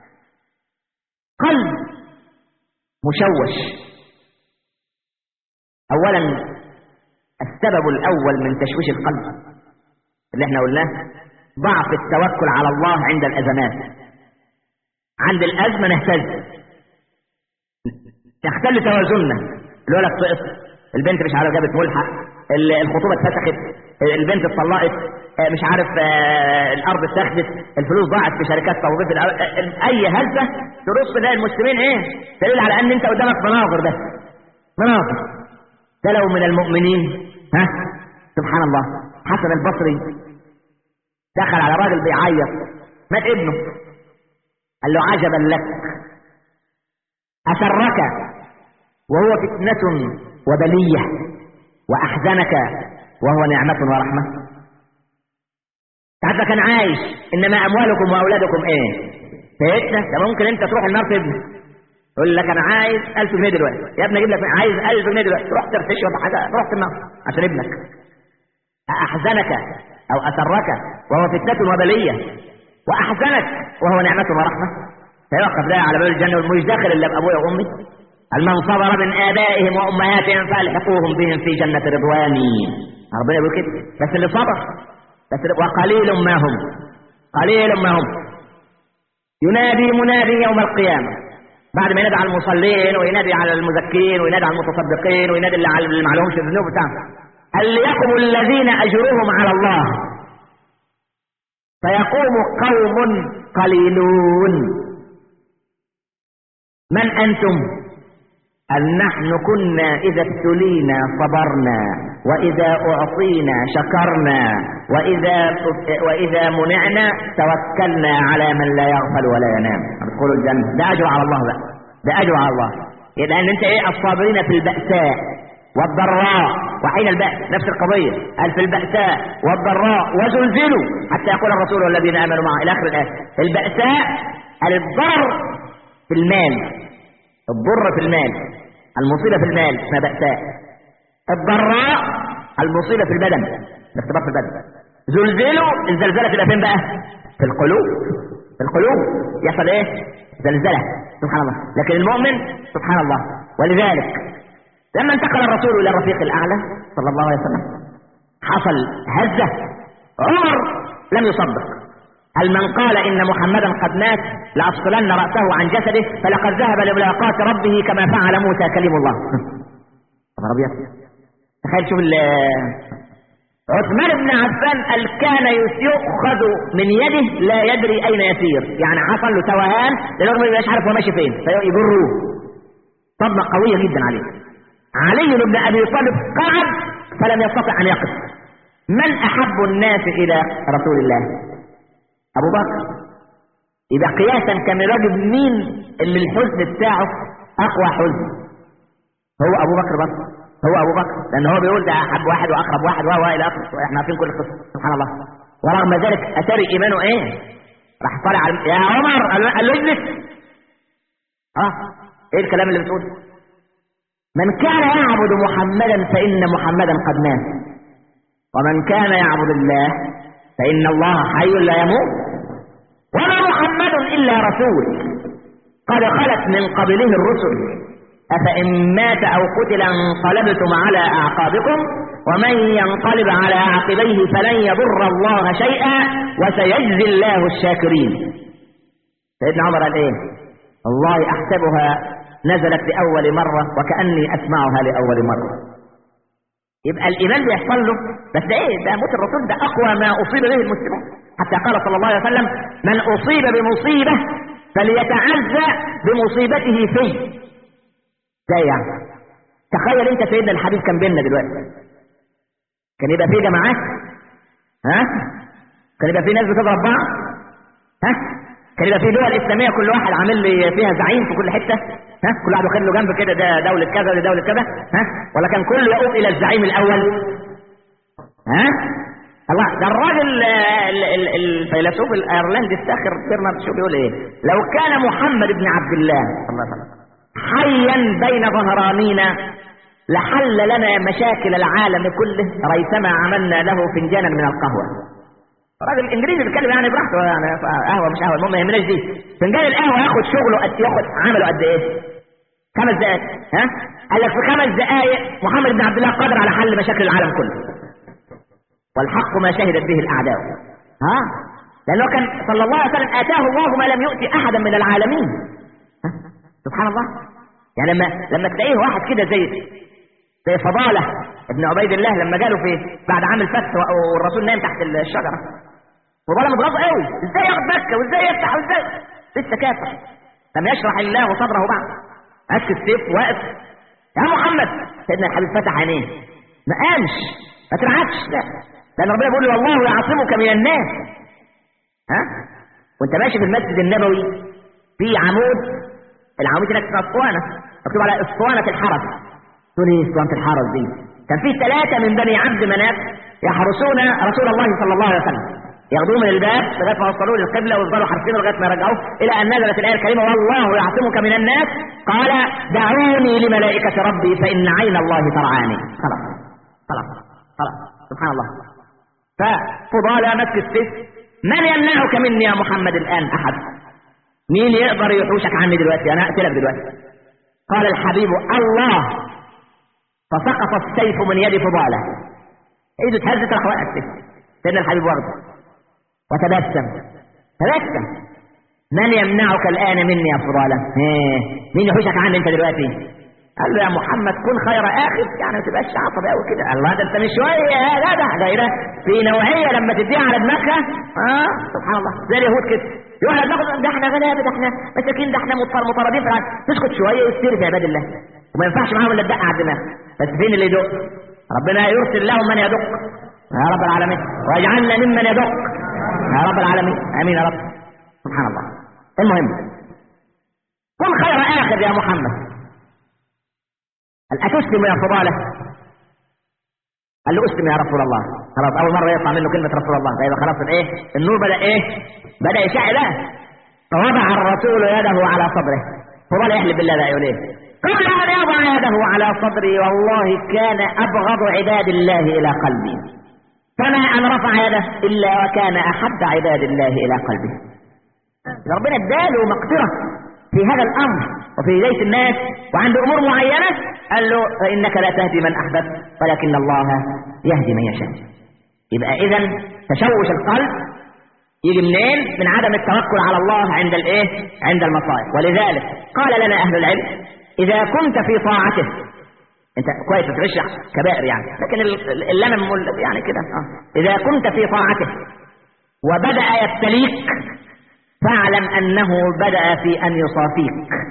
قلب مشوش اولا السبب الاول من تشويش القلب اللي احنا قلناه ضعف التوكل على الله عند الازمات عند الازمه نهتز يختل توازننا الولد سقط البنت مش عارف جابت ملحق الخطوبه اتفسخت البنت اتطلقت مش عارف الارض اتاخدت الفلوس ضاعت في شركات توظيف اي هزه ترص ده المسلمين ايه دليل على ان انت قدامك مناظر بس مناظر ده لو من المؤمنين ها سبحان الله حسن البصري دخل على راجل بيعيط مات ابنه قال له عجبا لك أسرك وهو فتنة وبلية وأحزنك وهو نعمة ورحمة حتى كان عايش إنما أموالكم وأولادكم إيه فتنة ده ممكن أنت تروح النار تبني يقول لك أنا عايز 1000 جنيه دلوقتي يا ابني أجيب لك عايز 1000 جنيه دلوقتي تروح ترتش ولا حاجة رحت النار عشان ابنك أحزنك أو أسرك وهو فتنة وبلية وأحزنك وهو نعمة ورحمة فيوقف ده على باب الجنة ومش داخل إلا بأبويا وأمي المن صبر من آبائهم وأمهاتهم فألحقوهم بهم في جنة رضواني ربنا يقول كده بس اللي صبر بس وقليل ما هم قليل ما هم ينادي منادي يوم القيامة بعد ما ينادي على المصلين وينادي على المزكين وينادي على المتصدقين وينادي اللي على اللي ما لهمش الذنوب بتاعهم هل يقم الذين أجرهم على الله فيقوم قوم قليلون من أنتم أن نحن كنا إذا ابتلينا صبرنا وإذا أعطينا شكرنا وإذا وإذا منعنا توكلنا على من لا يغفل ولا ينام ادخلوا الجنة ده أجر على الله بقى ده أجر على الله يبقى أن أنت إيه الصابرين في البأساء والضراء وحين البأس نفس القضية قال في البأساء والضراء وزلزلوا حتى يقول الرسول والذين آمنوا معه إلى آخر الآية البأساء الضر في المال الضر في المال المصيبة في المال اسمها بأساء الضراء المصيبة في البدن الاختبار في البدن زلزلوا الزلزلة تبقى فين بقى في القلوب في القلوب يحصل ايه زلزلة سبحان الله لكن المؤمن سبحان الله ولذلك لما انتقل الرسول الى الرفيق الاعلى صلى الله عليه وسلم حصل هزة عمر لم يصدق هل من قال ان محمدا قد مات لافصلن راسه عن جسده فلقد ذهب لملاقاة ربه كما فعل موسى كلم الله خبر ابيض تخيل شوف عثمان بن عفان قال كان يؤخذ من يده لا يدري اين يسير يعني حصل له توهان لانه ما يبقاش عارف هو ماشي فين فيجروه صدمه قويه جدا عليه علي بن ابي طالب قعد فلم يستطع ان يقف من احب الناس الى رسول الله ابو بكر يبقى قياسا كان الراجل مين اللي الحزن بتاعه اقوى حزن هو ابو بكر بس هو ابو بكر لان هو بيقول ده احب واحد واقرب واحد وهو الى اخره احنا عارفين كل القصه سبحان الله ورغم ذلك اثار ايمانه ايه راح طالع على يا عمر قال له اجلس اه ايه الكلام اللي بتقوله من كان يعبد محمدا فان محمدا قد مات ومن كان يعبد الله فان الله حي لا يموت وما محمد الا رسول قد خلت من قبله الرسل أفإن مات أو قتل انقلبتم على أعقابكم ومن ينقلب على عقبيه فلن يضر الله شيئا وسيجزي الله الشاكرين سيدنا عمر قال ايه والله احسبها نزلت لأول مرة وكأني أسمعها لأول مرة يبقى الإيمان بيحصل له بس ده إيه ده موت الرسول ده أقوى ما أصيب به المسلمون حتى قال صلى الله عليه وسلم من أصيب بمصيبة فليتعزى بمصيبته فيه ازاي يعني تخيل انت سيدنا الحبيب كان بيننا دلوقتي كان يبقى في جماعات ها كان يبقى في ناس بتضرب بعض ها كان يبقى في دول اسلاميه كل واحد عامل لي فيها زعيم في كل حته ها كل واحد واخد له جنب كده ده دوله كذا وده دوله كذا ها ولا كان كله يؤوب الى الزعيم الاول ها الله ده الراجل الفيلسوف الايرلندي الساخر برنارد شو بيقول ايه لو كان محمد بن عبد الله صلى الله عليه وسلم حيا بين ظهرانينا لحل لنا مشاكل العالم كله ريثما عملنا له فنجانا من القهوة راجل انجليزي بيتكلم يعني براحته يعني قهوه مش قهوه المهم ما يهمناش دي فنجان القهوه ياخد شغله قد ياخد عمله قد ايه؟ خمس دقائق ها؟ قال لك في خمس دقائق محمد بن عبد الله قادر على حل مشاكل العالم كله والحق ما شهدت به الاعداء ها؟ لانه كان صلى الله عليه وسلم اتاه الله ما لم يؤتي احدا من العالمين ها؟ سبحان الله يعني لما لما تلاقيه واحد كده زي زي فضاله ابن عبيد الله لما جاله في بعد عام الفتح والرسول نايم تحت الشجره فضاله متغاظ قوي ازاي ياخد مكه وازاي يفتح وازاي لسه كافر لم يشرح الله صدره بعد مسك السيف واقف يا محمد سيدنا الحبيب فتح عينيه ما قامش ما ترعبش لا لان ربنا بيقول له والله يعصمك من الناس ها وانت ماشي في المسجد النبوي في عمود العمود هناك في اسطوانه مكتوب على اسطوانه الحرس تقول ايه اسطوانه الحرس دي كان في ثلاثه من بني عبد مناف يحرسون رسول الله صلى الله عليه وسلم ياخذوه من الباب لغايه ما وصلوه للقبله ويفضلوا حارسينه لغايه ما يرجعوه الى ان نزلت الايه الكريمه والله يعصمك من الناس قال دعوني لملائكه ربي فان عين الله ترعاني خلاص خلاص خلاص سبحان الله ففضال مسك السيف من يمنعك مني يا محمد الان احد مين يقدر يحوشك عني دلوقتي انا اقتلك دلوقتي قال الحبيب الله فسقط السيف من يد فضاله ايده اتهزت راح وقع السيف سيدنا الحبيب ورده وتبسم تبسم من يمنعك الان مني يا فضاله مين يحوشك عني انت دلوقتي قال له يا محمد كن خير اخر يعني ما تبقاش عصبي قوي كده الله ده انت مش شويه يا جدع ده ايه في نوعيه لما تديها على دماغها اه سبحان الله زي اليهود كده يقول لك ده احنا غلابه ده احنا مساكين ده احنا مطردين في العالم تسكت شويه ويستير في عباد الله وما ينفعش معاهم الا الدق على الدماغ بس فين اللي يدق ربنا يرسل لهم من يدق يا رب العالمين واجعلنا ممن يدق يا رب العالمين امين يا رب سبحان الله المهم كن خير اخر يا محمد هل أتسلم يا فضالة قال له اسلم يا رسول الله خلاص أول مرة يطلع منه كلمة رسول الله طيب خلاص الإيه النور بدأ إيه بدأ يشع بقى فوضع الرسول يده على صدره فضل يحلف بالله بقى يقول إيه قبل أن يضع يده على صدري والله كان أبغض عباد الله إلى قلبي فما أن رفع يده إلا وكان أحب عباد الله إلى قلبه ربنا اداله مقدرة في هذا الأمر وفي ليس الناس وعنده أمور معينة قال له فإنك لا تهدي من أحببت ولكن الله يهدي من يشاء يبقى إذا تشوش القلب يجي منين من عدم التوكل على الله عند الايه عند المصائب ولذلك قال لنا اهل العلم اذا كنت في طاعته انت كويس بترشح كبائر يعني لكن اللمم يعني كده اه اذا كنت في طاعته وبدا يبتليك فاعلم انه بدا في ان يصافيك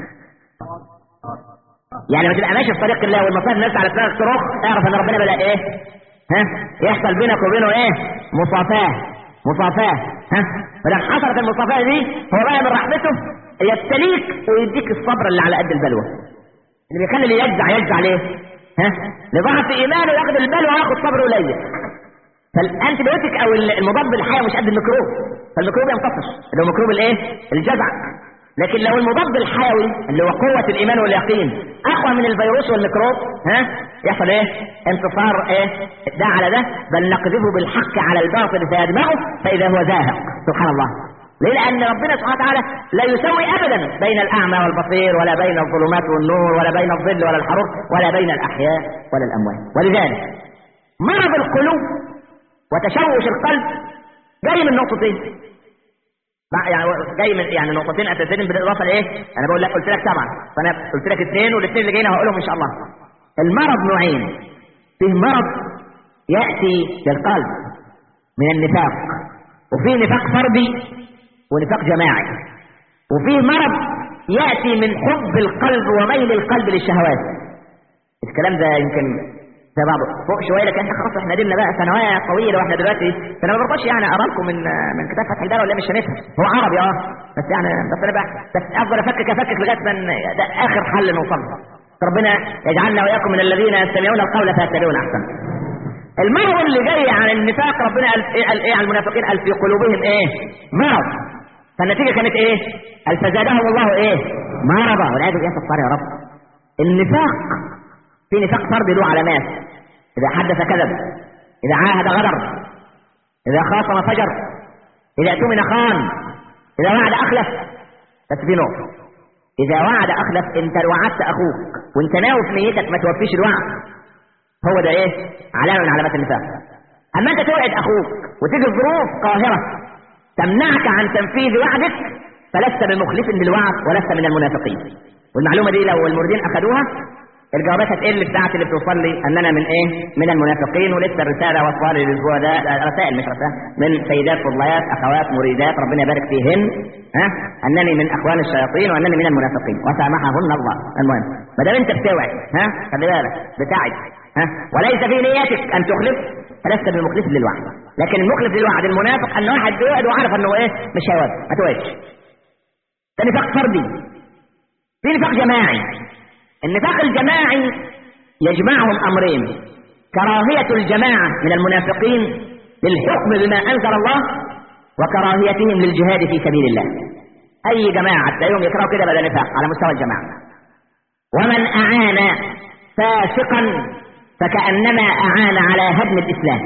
يعني ما تبقى ماشي في طريق الله والمصائب الناس على دماغك تروح اعرف ان ربنا بدا ايه ها يحصل بينك وبينه ايه مصافاه مصافاه ها فلما حصلت المصافاه دي هو بقى من رحمته يبتليك ويديك الصبر اللي على قد البلوى اللي بيخلي اللي يجزع يجزع ليه ها لضعف ايمانه ياخد البلوى وياخد صبر قليل فالانتبيوتيك او المضاد للحياه مش قد الميكروب فالميكروب ينتصر اللي هو ميكروب الايه الجزع لكن لو المضاد الحيوي اللي هو قوة الإيمان واليقين أقوى من الفيروس والميكروب ها يحصل إيه؟ انتصار إيه؟ ده على ده بل نقذفه بالحق على الباطل فيدمغه فإذا هو زاهق سبحان الله ليه؟ لأن ربنا سبحانه وتعالى لا يسوي أبدا بين الأعمى والبصير ولا بين الظلمات والنور ولا بين الظل ولا الحروف ولا بين الأحياء ولا الأموات ولذلك مرض القلوب وتشوش القلب جاي من نقطتين يعني جاي من يعني نقطتين اساسيين بالاضافه لايه؟ انا بقول لك قلت لك سبعه فانا قلت لك اثنين والاثنين اللي جايين هقولهم ان شاء الله. المرض نوعين فيه مرض ياتي للقلب من النفاق وفيه نفاق فردي ونفاق جماعي وفيه مرض ياتي من حب القلب وميل القلب للشهوات. الكلام ده يمكن زي بعضه فوق شويه لكن احنا خلاص احنا دينا بقى ثانويه طويله واحنا دلوقتي فانا ما برضاش يعني اقرا لكم من من كتاب فتح الباري ولا مش هنفهم هو عربي اه بس يعني بس انا بقى بس افضل افكك افكك لغايه ما ده اخر حل نوصل له ربنا يجعلنا واياكم من الذين يستمعون القول فيتبعون احسن المرض اللي جاي عن النفاق ربنا قال ايه قال ايه على المنافقين قال في قلوبهم ايه مرض فالنتيجه كانت ايه قال فزادهم الله ايه مرضا والعياذ بالله كفار يا رب النفاق في نفاق فردي له علامات إذا حدث كذب إذا عاهد غدر إذا خاصم فجر إذا اؤتمن خان إذا وعد أخلف بس في نقطة إذا وعد أخلف أنت وعدت أخوك وأنت ناوي في نيتك ما توفيش الوعد هو ده إيه؟ علامة من علامات النفاق أما أنت توعد أخوك وتيجي ظروف قاهرة تمنعك عن تنفيذ وعدك فلست بمخلف للوعد ولست من المنافقين والمعلومة دي لو المردين أخذوها الجوابات هتقل بتاعت اللي بتوصل لي ان انا من ايه؟ من المنافقين ولسه الرساله واصله لي الاسبوع ده رسائل مش رسائل من سيدات فضليات اخوات مريدات ربنا يبارك فيهن ها انني من اخوان الشياطين وانني من المنافقين وسامحهن الله المهم ما دام انت بتوعد ها خلي بالك بتاعد ها وليس في نيتك ان تخلف فلست بمخلف للوعد لكن المخلف للوعد المنافق ان واحد بيوعد وعارف انه ايه مش هيوعد ما توعدش ده نفاق فردي في نفاق جماعي النفاق الجماعي يجمعهم امرين كراهية الجماعة من المنافقين للحكم بما انزل الله وكراهيتهم للجهاد في سبيل الله اي جماعة تلاقيهم يكرهوا كده بدا نفاق على مستوى الجماعة ومن اعان فاسقا فكأنما اعان على هدم الاسلام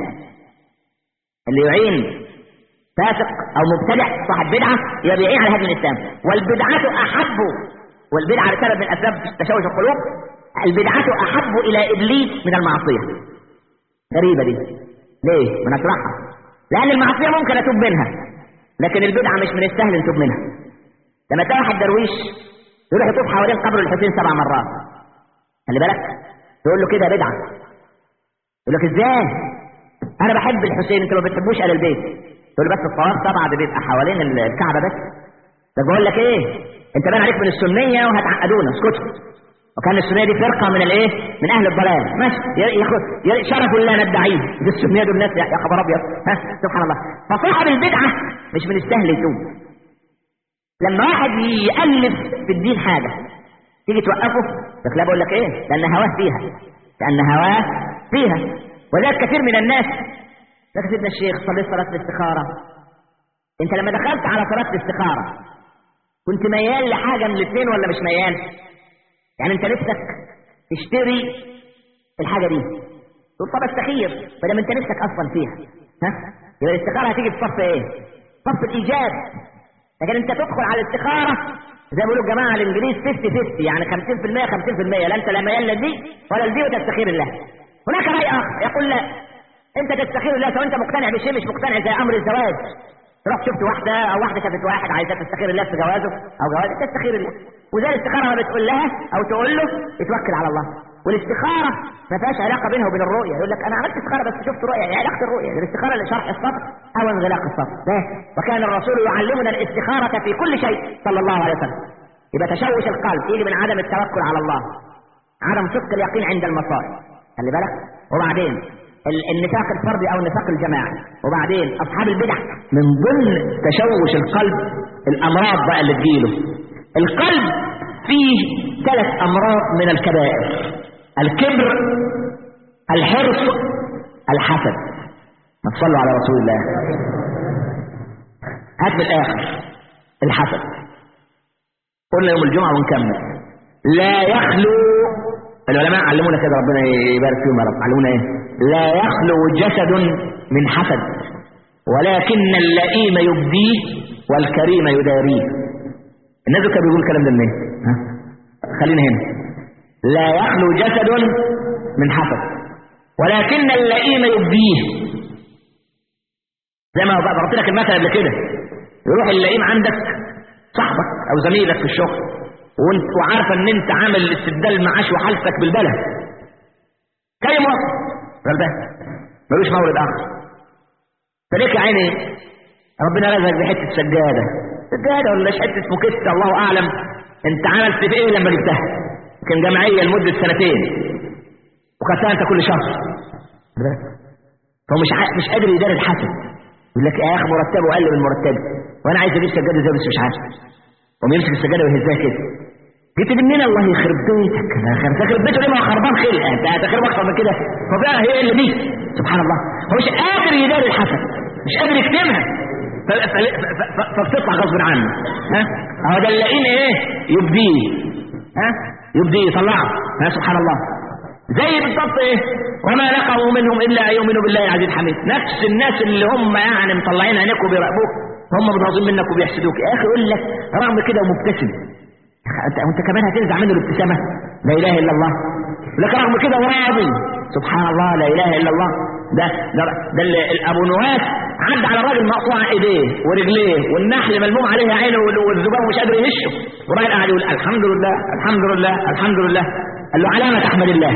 اللي يعين فاسق او مبتدع صاحب بدعة يبقى بيعين على هدم الاسلام والبدعة احب والبدعة بسبب من أسباب تشوش القلوب البدعة أحب إلى إبليس من المعصية غريبة دي ليه؟ ما نشرحها لأن المعصية ممكن أتوب منها لكن البدعة مش من السهل نتوب منها لما تلاقي واحد درويش يروح يطوف حوالين قبر الحسين سبع مرات خلي بالك تقول له كده بدعة يقول لك ازاي؟ أنا بحب الحسين أنت ما بتحبوش أهل البيت تقول له بس الطواف طبعا ده بيبقى حوالين الكعبة بس طب بقول لك ايه انت بان عليك من السنيه وهتعقدونا اسكتوا وكان السنيه دي فرقه من الايه من اهل الضلال ماشي ياخد شرف لا ندعيه دي السنيه دول الناس يا خبر ابيض ها سبحان الله فصاحب البدعه مش من السهل يتوب لما واحد يالف في الدين حاجه تيجي توقفه لك لا بقول لك ايه لان هواه فيها لان هواه فيها وذلك كثير من الناس يا سيدنا الشيخ صليت صلاه الاستخاره انت لما دخلت على صلاه الاستخاره كنت ميال لحاجة من الاثنين ولا مش ميال يعني انت نفسك تشتري الحاجة دي تقول طب استخير بدل ما انت نفسك اصلا فيها ها يبقى الاستخارة هتيجي في صف ايه صف الايجاب لكن انت تدخل على الاستخارة زي ما بيقولوا الجماعة الانجليز 50 50 يعني 50% 50% لا انت لا ميال لدي ولا لدي وتستخير الله هناك رأي اخر يقول لا انت تستخير الله سواء انت مقتنع بشيء مش مقتنع زي امر الزواج رحت شفت واحدة او واحدة شافت واحد عايزة تستخير الله في جوازه او جوازه تستخير الله وزي الاستخارة ما بتقول لها او تقول له اتوكل على الله والاستخارة ما فيهاش علاقة بينها وبين الرؤية يقول لك انا عملت استخارة بس شفت رؤية يعني علاقة الرؤية الاستخارة لشرح الصدر او انغلاق الصدر ده وكان الرسول يعلمنا الاستخارة في كل شيء صلى الله عليه وسلم يبقى تشوش القلب يجي من عدم التوكل على الله عدم صدق اليقين عند المصائب خلي بالك وبعدين النفاق الفردي او النفاق الجماعي وبعدين اصحاب البدع من ضمن تشوش القلب الامراض بقى اللي تجيله القلب فيه ثلاث امراض من الكبائر الكبر الحرص الحسد ما تصلوا على رسول الله هات من الاخر الحسد قلنا يوم الجمعه ونكمل لا يخلو العلماء علمونا كده ربنا يبارك فيهم يا رب علمونا ايه لا يخلو جسد من حسد ولكن اللئيم يبديه والكريم يداريه الناس كانوا بيقول الكلام ده منين ها خلينا هنا لا يخلو جسد من حسد ولكن اللئيم يبديه زي ما ضربت لك المثل قبل كده يروح اللئيم عندك صاحبك او زميلك في الشغل وانت وعارفه ان انت عامل استبدال معاش وحالتك بالبلد كلم وقت غلبان ملوش مورد اخر فليك يا عيني ربنا رزقك بحته سجاده سجاده ولا حته موكيت الله اعلم انت عملت في ايه لما جبتها كان جمعيه لمده سنتين وخدتها انت كل شهر فهو مش ع... مش قادر يدار الحسد يقول لك يا اخي مرتبه قل من مرتبي وانا عايز اجيب سجاده زي بس مش عارف قوم يمسك السجاده ويهزها كده جيت منين الله يخرب بيتك تخرب بيته ليه ما هو خربان خلق انت هتخرب اكتر من كده فبقى هي اللي دي سبحان الله هو مش قادر يدار الحسد مش قادر يكتمها فبتطلع غصب عنه ها هو ده اللئيم ايه يبديه ها يبديه يطلعه ها سبحان الله زي بالضبط ايه وما نقموا منهم الا ان يؤمنوا بالله العزيز الحميد نفس الناس اللي هم يعني مطلعين عينيك وبيراقبوك هم متغاظين منك وبيحسدوك يا اخي يقول لك رغم كده ومبتسم انت انت كمان هتنزع منه الابتسامه لا اله الا الله لك رغم كده وراضي سبحان الله لا اله الا الله ده ده, ده ابو نواس عدى على الراجل مقطوع ايديه ورجليه والنحل ملموم عليه عينه والذباب مش قادر يهشه والراجل قاعد يقول الحمد لله الحمد لله الحمد لله قال له علامه تحمد الله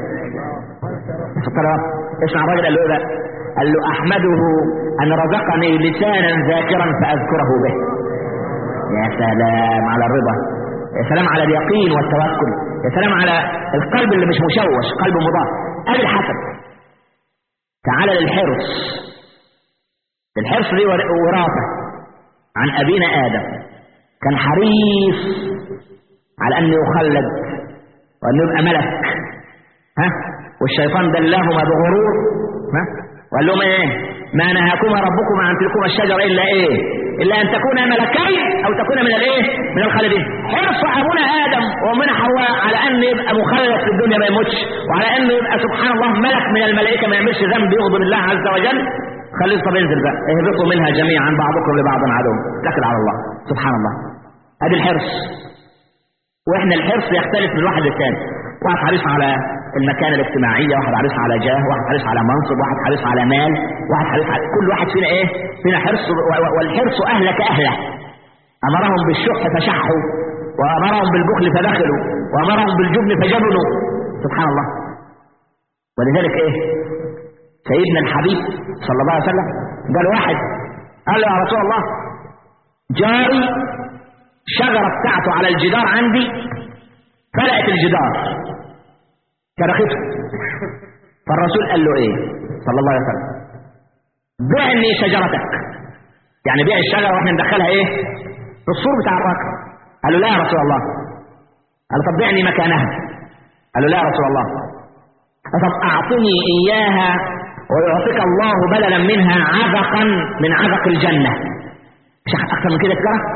اسمع الراجل قال له ايه بقى قال له احمده ان رزقني لسانا ذاكرا فاذكره به يا سلام على الرضا يا سلام على اليقين والتوكل يا سلام على القلب اللي مش مشوش قلب مضاف ادي الحسد تعال للحرص الحرص دي وراثه عن ابينا ادم كان حريص على انه يخلد وانه يبقى ملك ها والشيطان دلاهما بغرور ها وقال لهم ايه ما نهاكما ربكما عن تلكما الشجره الا ايه الا ان تكونا ملكين او تكونا من الايه من الخالدين حرص ابونا ادم وامنا حواء على ان يبقى مخلد في الدنيا ما يموتش وعلى انه يبقى سبحان الله ملك من الملائكه ما يعملش ذنب يغضب الله عز وجل خليه طب انزل بقى اهبطوا منها جميعا بعضكم لبعض عدو اتكل على الله سبحان الله ادي الحرص واحنا الحرص يختلف من واحد للثاني واحد حريص على المكانة الاجتماعية واحد حريص على جاه واحد حريص على منصب واحد حريص على مال واحد حريص على كل واحد فينا ايه فينا حرص والحرص اهلك اهله امرهم بالشح فشحوا وامرهم بالبخل فبخلوا وامرهم بالجبن فجبنوا سبحان الله ولذلك ايه سيدنا الحبيب صلى الله عليه وسلم قال واحد قال له يا رسول الله جاري شجرة بتاعته على الجدار عندي فلقت الجدار كرخته فالرسول قال له ايه صلى الله عليه وسلم بعني شجرتك يعني بيع الشجرة واحنا ندخلها ايه في السور بتاع الراكب قال له لا يا رسول الله قال له طب بعني مكانها قال له لا يا رسول الله قال طب اعطني اياها ويعطيك الله بدلا منها عذقا من عذق الجنة مش اكثر من كده تجاره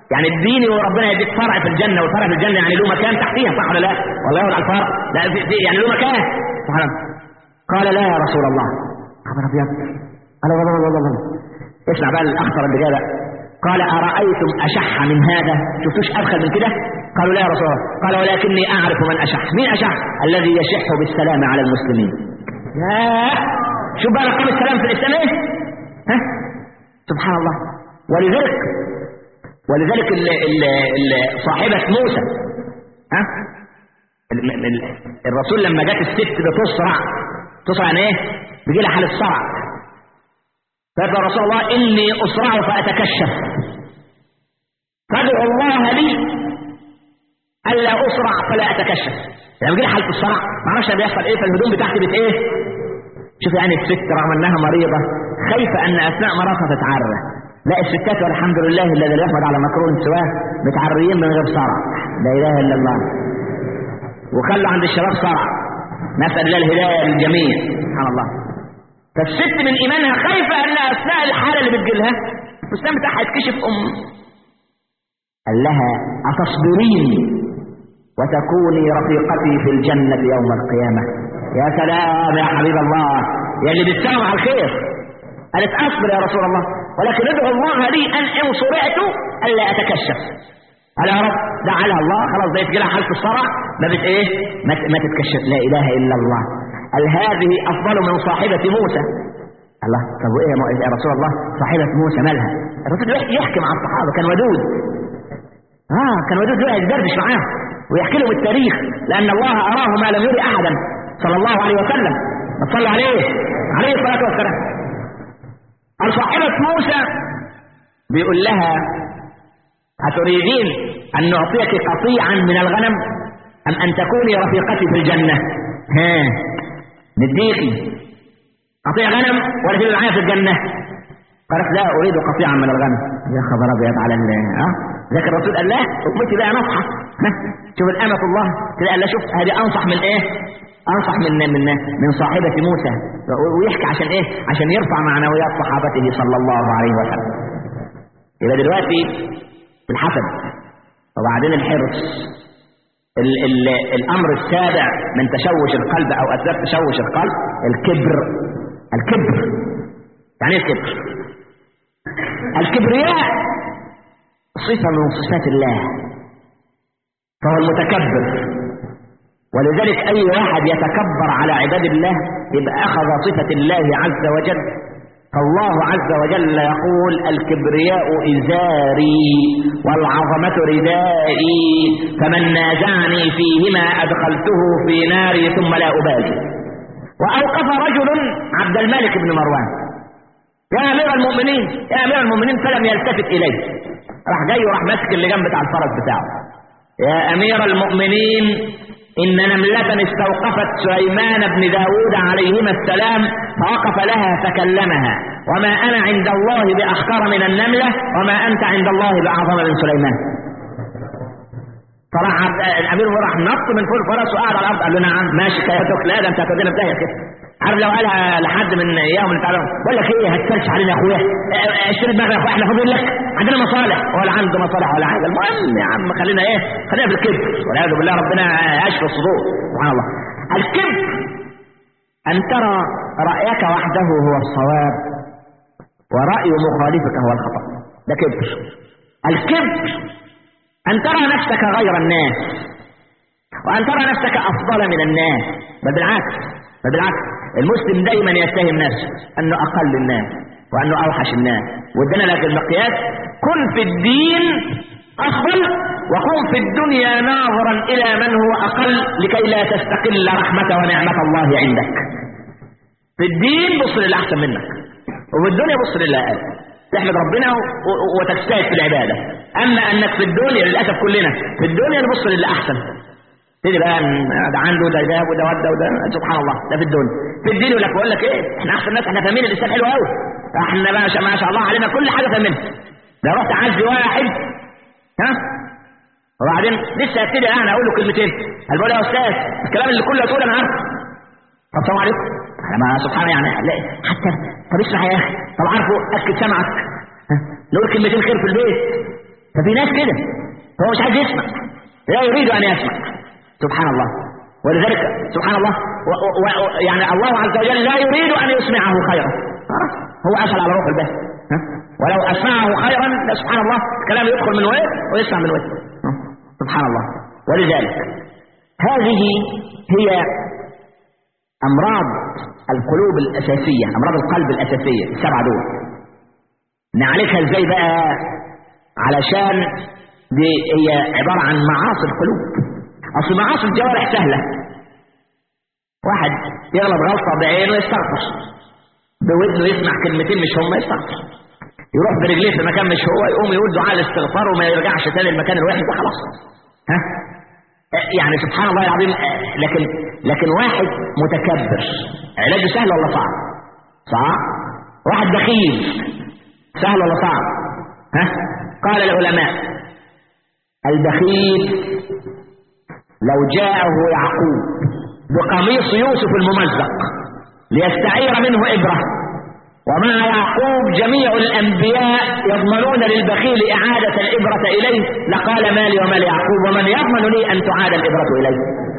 يعني الدين وربنا يديك فرع في الجنة والفرع في الجنة يعني له مكان تحتيها صح ولا لا؟ والله يقول على الفرع لا في في يعني له مكان سبحان الله قال لا يا رسول الله خبر ابيض قال والله والله والله اسمع بقى الاخطر اللي جاء بقى قال ارايتم اشح من هذا شفتوش ابخل من كده قالوا لا يا رسول الله قال ولكني اعرف من اشح مين اشح الذي يشح بالسلام على المسلمين يا شوف بقى مقام السلام في الاسلام ايه ها سبحان الله ولذلك ولذلك ال ال ال صاحبة موسى ها ال- ال- ال- الرسول لما جت الست بتصرع تصرع يعني ايه بيجي لها حالة صرع فقال يا رسول الله اني اسرع فاتكشف فادعو الله لي الا اسرع فلا اتكشف لما بيجي لها حالة الصرع ما اعرفش بيحصل ايه فالهدوم بتاعتي بت ايه شوف يعني الست رغم انها مريضة خايفة ان اثناء مرضها تتعرى لا الستات والحمد لله الذي لا يحمد على مكروه سواه متعريين من غير صرع لا اله الا الله وخلوا عند الشباب صرع نسال الله الهدايه للجميع سبحان الله فالست من ايمانها خايفه ان اثناء الحاله اللي بتجيلها الفستان بتاعها يتكشف ام قال لها اتصبرين وتكوني رفيقتي في الجنه يوم القيامه يا سلام يا حبيب الله يا اللي بتساوم على الخير قالت اصبر يا رسول الله ولكن ادعو الله لي ان ان صرعت الا اتكشف قال يا رب دعا الله خلاص بقيت لها حاله الصرع ما بت ايه ما, ت- ما تتكشف لا اله الا الله قال هذه افضل من صاحبه موسى الله طب وايه يا مو- يا رسول الله صاحبه موسى مالها الرسول يحكي- يحكي مع الصحابه كان ودود اه كان ودود يقعد يدردش معاهم ويحكي لهم التاريخ لان الله اراه ما لم يري احدا صلى الله عليه وسلم ما تصلوا عليه عليه الصلاه والسلام قال صاحبة موسى بيقول لها أتريدين أن نعطيك قطيعا من الغنم أم أن تكوني رفيقتي في الجنة ها نديكي قطيع غنم ولا تبقي معايا في الجنة قالت لا أريد قطيعا من الغنم يا خبر أبيض على ال ها ذاك الرسول قال لا أمتي بقى نصحة ها شوف الأمة الله كده قال لا شوف هذه أنصح من إيه أنصح من من من صاحبة موسى ويحكي عشان إيه عشان يرفع معنويات صحابته صلى الله عليه وسلم يبقى دلوقتي الحسد وبعدين الحرص ال ال الأمر السابع من تشوش القلب أو أسباب تشوش القلب الكبر الكبر يعني ايه الكبر الكبرياء صفة من صفات الله فهو المتكبر ولذلك أي واحد يتكبر على عباد الله يبقى أخذ صفة الله عز وجل فالله عز وجل يقول الكبرياء إزاري والعظمة ردائي فمن نازعني فيهما أدخلته في ناري ثم لا أبالي وأوقف رجل عبد الملك بن مروان يا أمير المؤمنين يا أمير المؤمنين فلم يلتفت إليه راح جاي وراح ماسك اللجام بتاع الفرس بتاعه يا أمير المؤمنين إن نملة استوقفت سليمان بن داود عليهما السلام فوقف لها فكلمها وما أنا عند الله بأحقر من النملة وما أنت عند الله بأعظم من سليمان فراح عبد- الأمير راح نط من فوق الفرس وقعد على الأرض قال له نعم ماشي كياتك لا ده أنت هتودينا في داهية كده عارف لو قالها لحد من ايام اللي تعالوا بقول لك ايه هتسالش علينا يا اخويا اه، اشتري دماغنا يا اخويا احنا فاضل لك عندنا مصالح ولا عنده مصالح ولا حاجه المهم يا عم خلينا ايه خلينا في الكذب والعياذ بالله ربنا يشفي الصدور سبحان الله الكذب ان ترى رايك وحده هو الصواب وراي مخالفك هو الخطا ده كبر الكبر ان ترى نفسك غير الناس وأن ترى نفسك أفضل من الناس بل بالعكس بل بالعكس المسلم دايما يتهم نفسه أنه أقل الناس وأنه أوحش الناس وادنا لك المقياس كن في الدين أفضل وكن في الدنيا ناظرا إلى من هو أقل لكي لا تستقل رحمة ونعمة الله عندك في الدين بص للي أحسن منك وفي الدنيا بص للي أقل تحمد ربنا و- و- وتجتهد في العبادة أما أنك في الدنيا للأسف كلنا في الدنيا نبص للي أحسن تيجي بقى ن- ده عنده ده جاب وده وده وده سبحان الله ده في الدنيا في الدين يقول لك بقول لك ايه احنا احسن ناس احنا فاهمين الاسلام حلو قوي احنا بقى ما شاء الله علينا كل حاجه فاهمينها لو رحت عزي واحد ها وبعدين لسه هبتدي انا اقول له كلمتين قال بقول يا استاذ الكلام اللي كله تقول انا عارفه طب السلام عليكم انا ما سبحان الله يعني لا حتى طب اسمع يا اخي طب عارفه اكد سمعك ها؟ نقول كلمتين خير في البيت ففي ناس كده هو مش عايز يسمع لا يريد ان يسمع سبحان الله ولذلك سبحان الله و و و يعني الله عز وجل لا يريد ان يسمعه خيرا خلاص هو اسال على روح البشر ها؟ ولو اسمعه خيرا سبحان الله الكلام يدخل من وين ويسمع من وين سبحان الله ولذلك هذه هي امراض القلوب الاساسيه امراض القلب الاساسيه السبعه دول نعالجها ازاي بقى علشان دي هي عباره عن معاصي القلوب اصل معاصي الجوارح سهله واحد يغلط غلطه بعينه يستغفر بودنه يسمع كلمتين مش هم يستغفر يروح برجليه في مكان مش هو يقوم يقول دعاء الاستغفار وما يرجعش تاني المكان الواحد ده خلاص ها يعني سبحان الله العظيم لكن لكن واحد متكبر علاجه سهل ولا صعب؟ صعب واحد بخيل سهل ولا صعب؟ ها؟ قال العلماء البخيل لو جاءه يعقوب بقميص يوسف الممزق ليستعير منه إبرة ومع يعقوب جميع الأنبياء يضمنون للبخيل إعادة الإبرة إليه لقال مالي ومال يعقوب ومن يضمن لي أن تعاد الإبرة إليه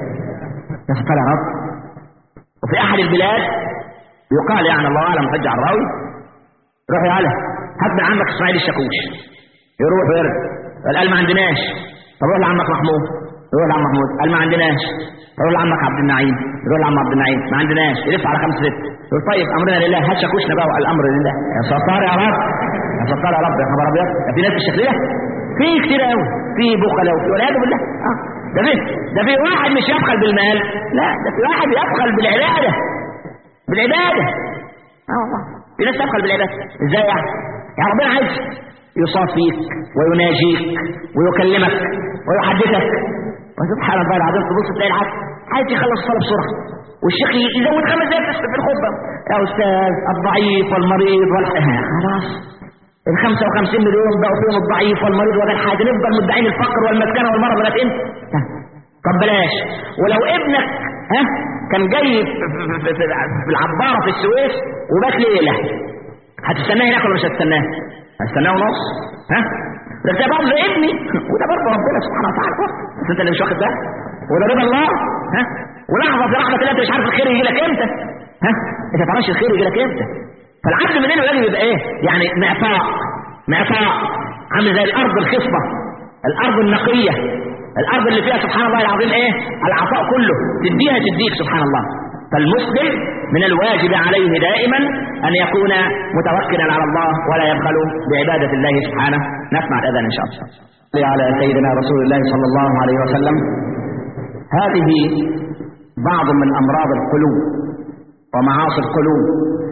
يا يا رب وفي أحد البلاد يقال يعني الله أعلم حج على الراوي روح يا علي هات من عمك إسماعيل الشاكوش يروح ويرجع قال ما عندناش طب روح لعمك محمود يروح لعم محمود قال ما عندناش يروح لعمك عبد النعيم يروح لعم عبد النعيم ما عندناش يلف على خمسة ستة يقول طيب امرنا لله هات شاكوشنا بقى الامر لله يا ستار يا رب يا ستار يا رب يا خبر ابيض ده في ناس بالشكل ده في كتير قوي في بخلة وفي والعياذ بالله اه ده في ده في واحد مش يبخل بالمال لا ده في واحد يبخل بالعباده بالعباده اه والله في ناس تبخل بالعباده ازاي يعني؟ يعني ربنا عايز يصافيك ويناجيك ويكلمك ويحدثك وسبحان الله العظيم تبص تلاقي العبد عايز يخلص الصلاه بسرعه والشيخ يزود خمس دقايق في الخطبه يا استاذ الضعيف والمريض وال خلاص ال 55 مليون بقوا فيهم الضعيف والمريض ولا حاجه نفضل مدعين الفقر والمسكنه والمرض لغايه امتى؟ طب بلاش ولو ابنك ها كان جاي في, في, في, في العباره في السويس وبات ليله هتستناه هناك ولا مش هتستناه؟ هتستناه ونص ها؟ ده ده برضه ابني وده برضه ربنا سبحانه وتعالى بس انت اللي مش واخد ده وده رضا الله ها ولحظه في لحظه كده انت مش عارف الخير يجي لك امتى ها انت ما تعرفش الخير يجي لك امتى فالعبد مننا لازم يبقى ايه يعني معطاء معطاء عامل زي الارض الخصبه الارض النقيه الارض اللي فيها سبحان الله العظيم ايه العطاء كله تديها تديك سبحان الله فالمسلم من الواجب عليه دائما ان يكون متوكلا على الله ولا يبخل بعباده الله سبحانه نسمع الاذان ان شاء الله على سيدنا رسول الله صلى الله عليه وسلم هذه بعض من امراض القلوب ومعاصي القلوب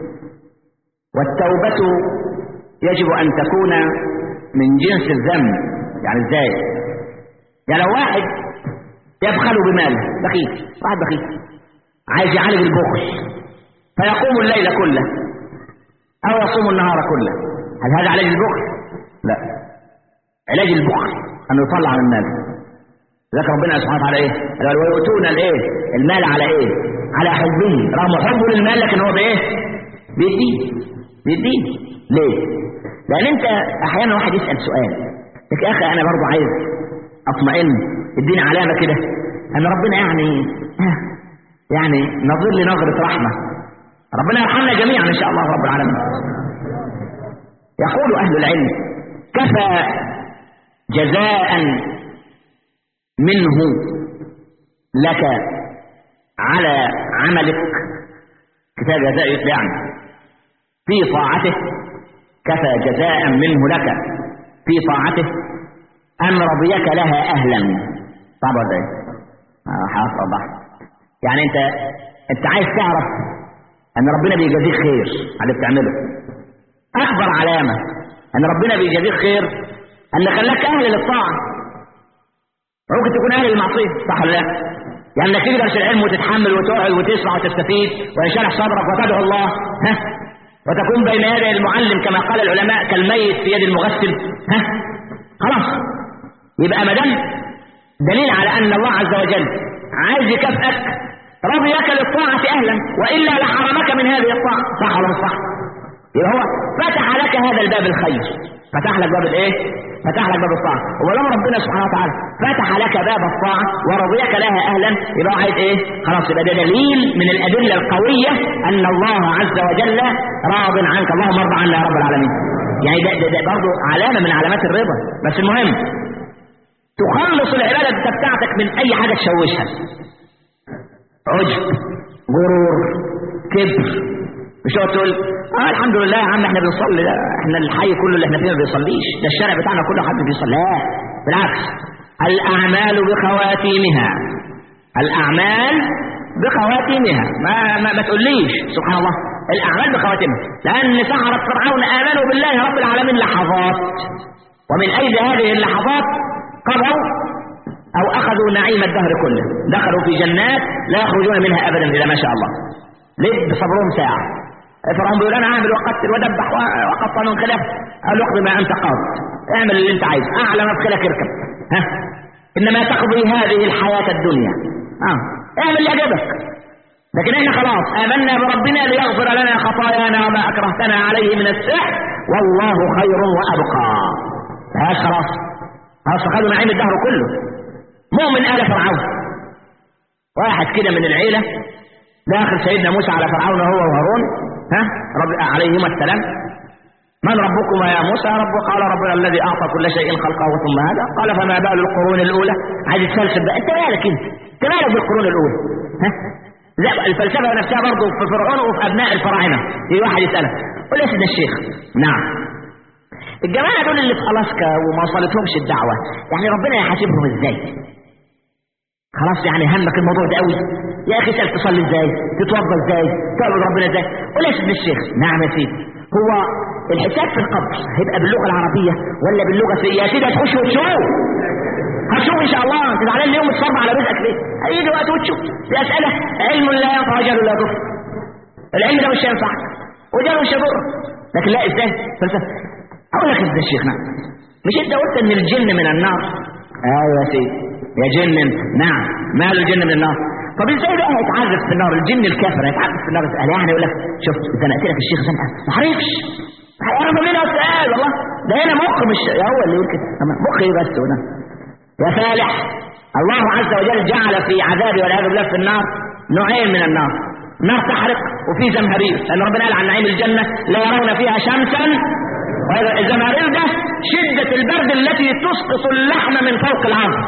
والتوبه يجب ان تكون من جنس الذنب يعني ازاي يعني لو واحد يبخل بماله بخيل واحد بخيل عايز يعالج البخل فيقوم الليل كله او يصوم النهار كله هل هذا علاج البخل لا علاج البخل انه يطلع من المال ذكر ربنا سبحانه وتعالى ايه قال ويؤتون الايه المال على ايه على حبه رغم حبه للمال لكن هو بايه بيديه بيديه ليه لان انت احيانا واحد يسال سؤال لك يا اخي انا برضه عايز اطمئن اديني علامه كده ان ربنا يعني يعني نظر لي نظره رحمه ربنا يرحمنا جميعا ان شاء الله رب العالمين يقول اهل العلم كفى جزاء منه لك على عملك كتاب جزاء يعني في طاعته كفى جزاء منه لك في طاعته أم رضيك لها أهلا صعب ولا ايه؟ حاضر وضح يعني أنت أنت عايز تعرف أن ربنا بيجازيك خير على اللي بتعمله أكبر علامة أن ربنا بيجازيك خير أن خلاك أهل للطاعة ممكن تكون أهل للمعصية صح ولا لا؟ يعني انك تدرس العلم وتتحمل وتقعد وتسمع وتستفيد وينشرح صدرك وتدعو الله ها وتكون بين يدي المعلم كما قال العلماء كالميت في يد المغسل ها خلاص يبقى ما دام دليل على ان الله عز وجل عايز يكافئك رضيك للطاعة اهلا والا لحرمك من هذه الطاعة صح ولا مش صح؟ يبقى هو فتح لك هذا الباب الخير فتح لك باب الايه فتح لك باب الطاعه ولما ربنا سبحانه وتعالى فتح لك باب الطاعه ورضيك لها اهلا يبقى عايز ايه خلاص يبقى ده دليل من الادله القويه ان الله عز وجل راض عنك اللهم ارضى عنا يا رب العالمين يعني ده, ده, ده برضه علامه من علامات الرضا بس المهم تخلص العباده بتاعتك من اي حاجه تشوشها عجب غرور كبر مش هو تقول اه الحمد لله يا عم احنا بنصلي لا احنا الحي كله اللي احنا فيه ما بيصليش ده الشارع بتاعنا كله حد بيصلي لا بالعكس الاعمال بخواتيمها الاعمال بخواتيمها ما ما, ما تقوليش سبحان الله الاعمال بخواتيمها لان سحرة فرعون امنوا بالله رب العالمين لحظات ومن اجل هذه اللحظات قضوا او اخذوا نعيم الدهر كله دخلوا في جنات لا يخرجون منها ابدا اذا ما شاء الله ليه بصبرهم ساعه فرعون بيقول انا اعمل واقتل وادبح واقطع من خلاف قال اقضي ما انت قاض اعمل اللي انت عايزه اعلى مدخلك اركب ها انما تقضي هذه الحياه الدنيا اه اعمل اللي عجبك لكن احنا خلاص امنا بربنا ليغفر لنا خطايانا وما اكرهتنا عليه من السحر والله خير وابقى فهاش خلاص خلاص فخذوا نعيم الدهر كله مؤمن ال فرعون واحد كده من العيله داخل سيدنا موسى على فرعون هو وهارون ها رب عليهما السلام من ربكما يا موسى رب قال ربنا الذي اعطى كل شيء خلقه ثم هذا قال فما بال القرون الاولى عايز تفلسف بقى انت مالك انت انت مالك بالقرون الاولى ها لا الفلسفه نفسها برضه في فرعون وفي ابناء الفراعنه يجي واحد يسالك قول يا سيدنا الشيخ نعم الجماعه دول اللي في الاسكا وما وصلتهمش الدعوه يعني ربنا يحاسبهم ازاي خلاص يعني همك الموضوع ده قوي يا اخي اسال تصلي ازاي تتوضا ازاي تعبد ربنا ازاي قول يا سيدنا الشيخ نعم يا سيدي هو الحساب في القبر هيبقى باللغه العربيه ولا باللغه في يا سيدي هتخش وتشوف هتشوف ان شاء الله انت زعلان اليوم تصرف على رزقك ليه هيجي وقت وتشوف دي اسئله علم لا ينفع وجهل لا يضر العلم ده مش هينفعك وجهل مش هيضرك لكن لا ازاي فلسفه اقول لك ازاي الشيخ نعم مش انت قلت ان الجن من النار ايوه يا سيدي يا جن نعم مال الجن من النار طب ازاي بقى هيتعذب في النار الجن الكافر هيتعذب في النار قال يعني يقول لك شفت زنقت لك الشيخ زنقه ما حريقش هيعرف منها السؤال والله ده هنا مخ مش هو اللي يقول كده مخ ايه بس هنا يا فالح الله عز وجل جعل في عذاب والعياذ بالله في النار نوعين من النار نار تحرق وفي زمهرير لان ربنا قال عن نعيم الجنه لا يرون فيها شمسا الزمهرير ده شده البرد التي تسقط اللحم من فوق العظم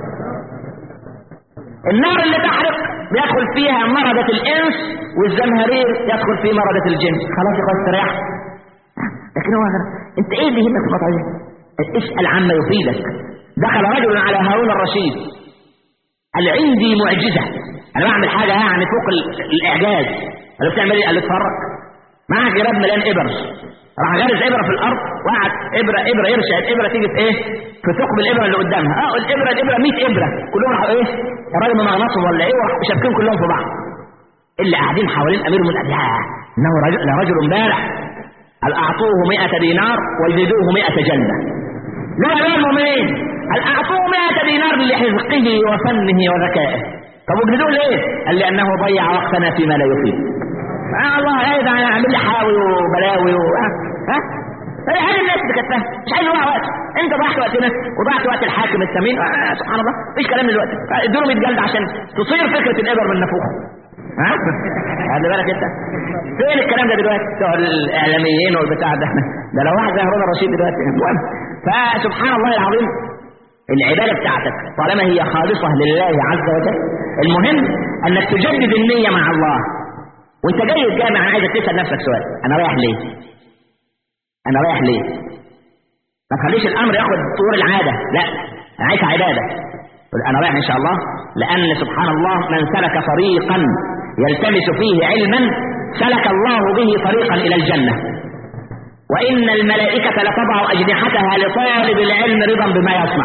النار اللي تحرق بيدخل فيها مردة الإنس والزمهرير يدخل فيه مردة الجن خلاص يا اخوان استريح لكن هو انت ايه اللي يهمك في الموضوع ده؟ اسأل عما يفيدك دخل رجل على هارون الرشيد قال عندي معجزة انا بعمل حاجة يعني فوق الاعجاز قال له بتعمل ايه؟ قال له اتفرج معاك جراب مليان ابر راح غارز ابره في الارض وقعد ابره ابره يرشع الابره تيجي في ايه؟ في ثقب الابره اللي قدامها اه الابره الابره 100 ابره كلهم راحوا ايه؟ الراجل مغناطهم ولا ايه وراحوا شابكين كلهم في بعض اللي قاعدين حوالين امير المؤمنين لا انه رجل لرجل بارع قال اعطوه 100 دينار وجلدوه 100 جنه لا يا المؤمنين قال اعطوه 100 دينار لحذقه وفنه وذكائه طب وجلدوه ليه؟ قال لانه ضيع وقتنا فيما لا يفيد آه الله ايه ده اعمل لي حاوي وبلاوي و... ها ها فهي هذه الناس اللي كانت مش عايز يضيع وقت انت ضيعت وقتنا وضيعت وقت الحاكم الثمين آه سبحان الله مفيش كلام دلوقتي ادوا له 100 جلد عشان تصير فكره الابر من نافوخ ها خلي بالك انت فين الكلام ده دلوقتي بتوع الاعلاميين والبتاع ده ده لو واحد زي هارون الرشيد دلوقتي المهم فسبحان الله العظيم العباده بتاعتك طالما هي خالصه لله عز وجل المهم انك تجدد النيه مع الله وانت جاي الجامع انا عايزك تسال نفسك سؤال انا رايح ليه انا رايح ليه ما تخليش الامر ياخد طور العاده لا انا عايز عباده انا رايح ان شاء الله لان سبحان الله من سلك طريقا يلتمس فيه علما سلك الله به طريقا الى الجنه وان الملائكه لتضع اجنحتها لطالب العلم رضا بما يصنع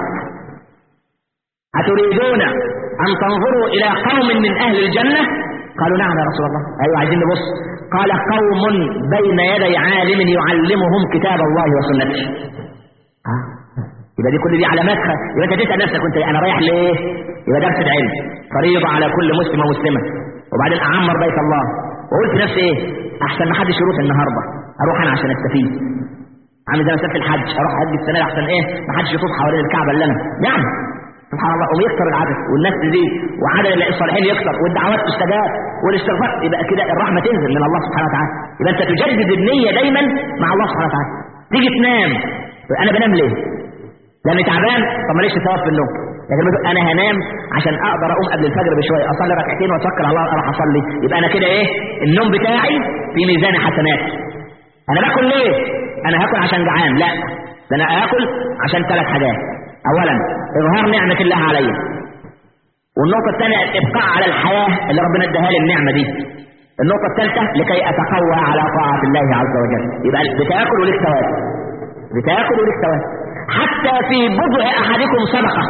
اتريدون ان تنظروا الى قوم من اهل الجنه قالوا نعم يا رسول الله ايوه عايزين نبص قال قوم بين يدي عالم يعلمهم كتاب الله وسنته ها يبقى دي كل دي علامات خ... يبقى انت تسال نفسك كنت انا رايح ليه يبقى درس العلم فريضه على كل مسلم ومسلمه وبعدين اعمر بيت الله وقلت نفسي ايه احسن ما حدش يروح النهارده اروح انا عشان استفيد عامل زي مسافه الحج اروح احج السنه دي احسن ايه ما حدش يطوف حوالين الكعبه الا انا يعني سبحان الله ويكثر العدد والناس تزيد وعدد الصالحين يكثر والدعوات تستجاب والاستغفار يبقى كده الرحمه تنزل من الله سبحانه وتعالى يبقى انت تجدد النيه دايما مع الله سبحانه وتعالى تيجي تنام انا بنام ليه؟ لاني تعبان طب ماليش ثواب في النوم لكن بقول انا هنام عشان اقدر اقوم قبل الفجر بشويه اصلي ركعتين واتوكل على الله اروح اصلي يبقى انا كده ايه النوم بتاعي في ميزان حسنات انا باكل ليه انا هاكل عشان جعان لا ده انا هاكل عشان ثلاث حاجات اولا اظهار نعمه الله عليا والنقطه الثانيه الابقاء على الحياه اللي ربنا اداها لي النعمه دي النقطه الثالثه لكي اتقوى على طاعه الله عز وجل يبقى بتاكل ولك ثواب بتاكل ولك ثواب حتى في بضع احدكم صدقه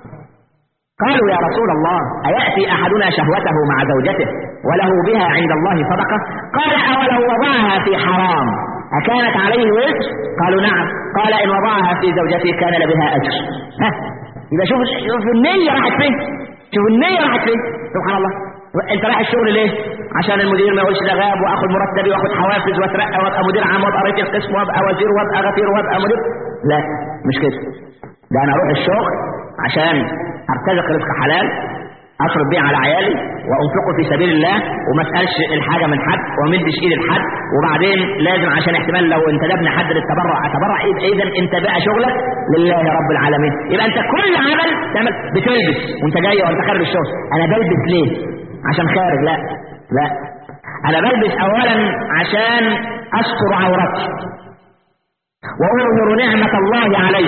قالوا يا رسول الله أيأتي أحدنا شهوته مع زوجته وله بها عند الله صدقة قال أولو وضعها في حرام أكانت عليه وزر قالوا نعم قال إن وضعها في زوجته كان لبها أجر ها يبقى شوف شوف النية راحت فين شوف النية راحت فين سبحان الله انت رايح الشغل ليه عشان المدير ما يقولش ده غاب واخد مرتبي واخد حوافز واترقى وابقى مدير عام وابقى رئيس قسم وابقى وزير وابقى غفير وابقى مدير لا مش كده ده انا اروح الشغل عشان ارتزق رزق حلال اصرف بيه على عيالي وانفقه في سبيل الله وما اسالش الحاجه من حد وما مدش ايد لحد وبعدين لازم عشان احتمال لو انتدبنا حد للتبرع اتبرع ايد اذا انت بقى شغلك لله رب العالمين يبقى انت كل عمل تعمل بتلبس وانت جاي وانت خارج الشغل انا بلبس ليه عشان خارج لا لا انا بلبس اولا عشان استر عورتي واظهر نعمه الله علي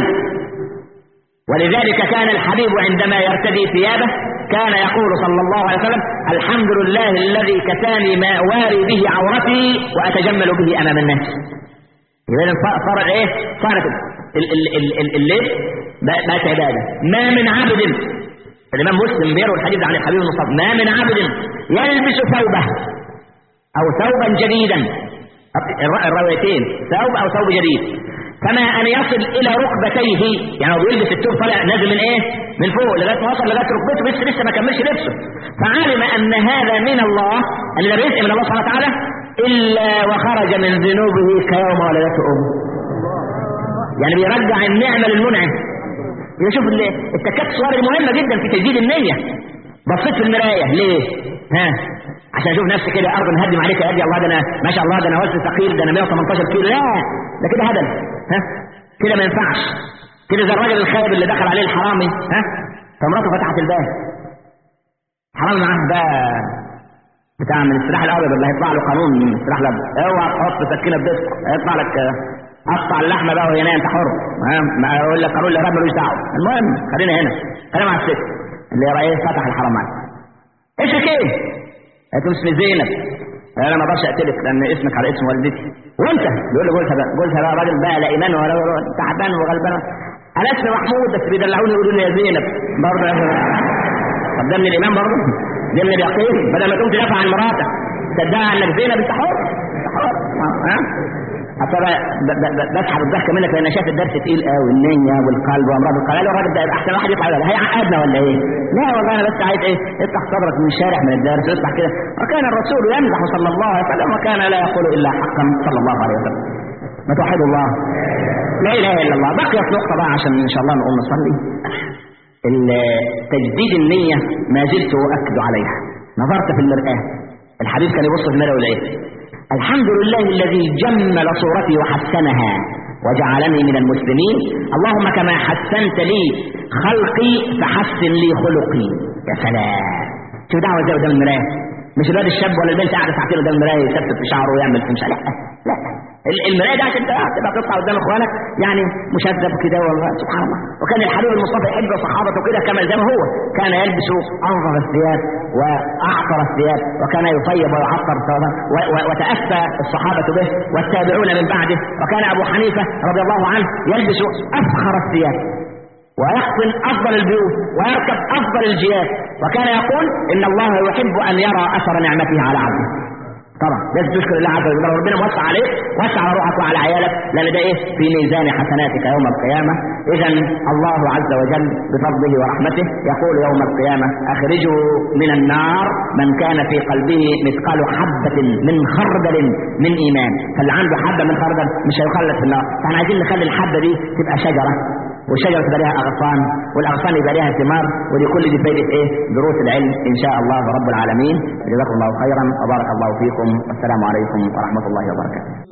ولذلك كان الحبيب عندما يرتدي ثيابه كان يقول صلى الله عليه وسلم الحمد لله الذي كساني ما أواري به عورتي وأتجمل به أمام الناس إذا صار إيه صارت الليل بقت عبادة ما من عبد الإمام مسلم بيروي الحديث عن الحبيب المصطفى ما من عبد يلبس ثوبه أو ثوبا جديدا الروايتين ثوب أو ثوب جديد كما ان يصل الى ركبتيه يعني هو بيلبس الثوب طالع نازل من ايه من فوق لغايه ما وصل لغايه ركبته بس لسه ما كملش لبسه فعلم ان هذا من الله ان ده رزق من الله سبحانه وتعالى الا وخرج من ذنوبه كيوم ولدته امه يعني بيرجع النعمه للمنعم يشوف التكات صور مهمه جدا في تجديد النيه بصيت في المرايه ليه ها عشان اشوف نفسي كده ارض نهدم عليك يا ابني الله ده انا ما شاء الله ده انا وزن ثقيل ده انا 118 كيلو لا ده كده هبل ها كده ما ينفعش كده زي الراجل الخايب اللي دخل عليه الحرامي ها فمراته فتحت الباب حرامي معاه بقى بتاع من السلاح الابيض اللي هيطلع له قانون من السلاح الابيض اوعى تحط سكينه بدفع هيطلع لك قطع اللحمه بقى وهي انت حر ما يقول لك قانون الارهاب ملوش دعوه المهم خلينا هنا خلينا مع الست اللي رئيس فتح الحرام معاك ايش ايه قالت له اسمي زينب انا ما اقدرش اقتلك لان اسمك على اسم والدتي وانت بيقول له قلتها بقى قلتها بقى راجل بقى لا ايمان ولا تعبان وغلبان انا اسمي محمود بس بيدلعوني يقولوا لي يا زينب برضه طب ده من الايمان برضه ده من اليقين بدل ما تقوم تدافع عن مراتك تصدقها انك زينب انت حر انت حر ها حتى بسحب الضحك منك لان شايف الدرس تقيل قوي النيه والقلب وامراض القلب قال الراجل ده يبقى احسن واحد يطلع ده هيعقدنا ولا ايه؟ لا والله انا بس عايز ايه؟ افتح صدرك من الشارع من الدرس افتح كده وكان الرسول يمزح صلى الله عليه وسلم وكان لا يقول الا حقا صلى الله عليه وسلم ما توحدوا الله لا اله الا الله بقيت نقطه بقى عشان ان شاء الله نقوم نصلي تجديد النيه ما زلت اؤكد عليها نظرت في المراه الحبيب كان يبص في المراه ولا الحمد لله الذي جمل صورتي وحسنها وجعلني من المسلمين اللهم كما حسنت لي خلقي فحسن لي خلقي يا سلام شوف دعوه زي قدام المرايه مش الواد الشاب ولا البنت قاعده ساعتين قدام المرايه يثبت في شعره ويعمل في مش لا لا المرايه ده عشان تبقى تطلع قدام اخوانك يعني مشذب كده والله سبحان الله وكان الحبيب المصطفى يحب صحابته كده كما زي ما هو كان يلبس انظف الثياب واعطر الثياب وكان يطيب ويعطر وتاسى الصحابه به والتابعون من بعده وكان ابو حنيفه رضي الله عنه يلبس افخر الثياب ويقطن افضل البيوت ويركب افضل الجياد وكان يقول ان الله يحب ان يرى اثر نعمته على عبده طبعا لازم تشكر الله عز وجل ربنا موسع عليك وسع على روحك وعلى عيالك لان ده ايه في ميزان حسناتك يوم القيامه اذا الله عز وجل بفضله ورحمته يقول يوم القيامه اخرجوا من النار من كان في قلبه مثقال حبه من خردل من ايمان فاللي عنده حبه من خردل مش هيخلد في النار فاحنا عايزين نخلي الحبه دي تبقى شجره والشجره تبقى لها اغصان والاغصان يبقى لها ثمار ودي كل دي فائده ايه دروس العلم ان شاء الله رب العالمين جزاكم الله خيرا وبارك الله فيكم والسلام عليكم ورحمه الله وبركاته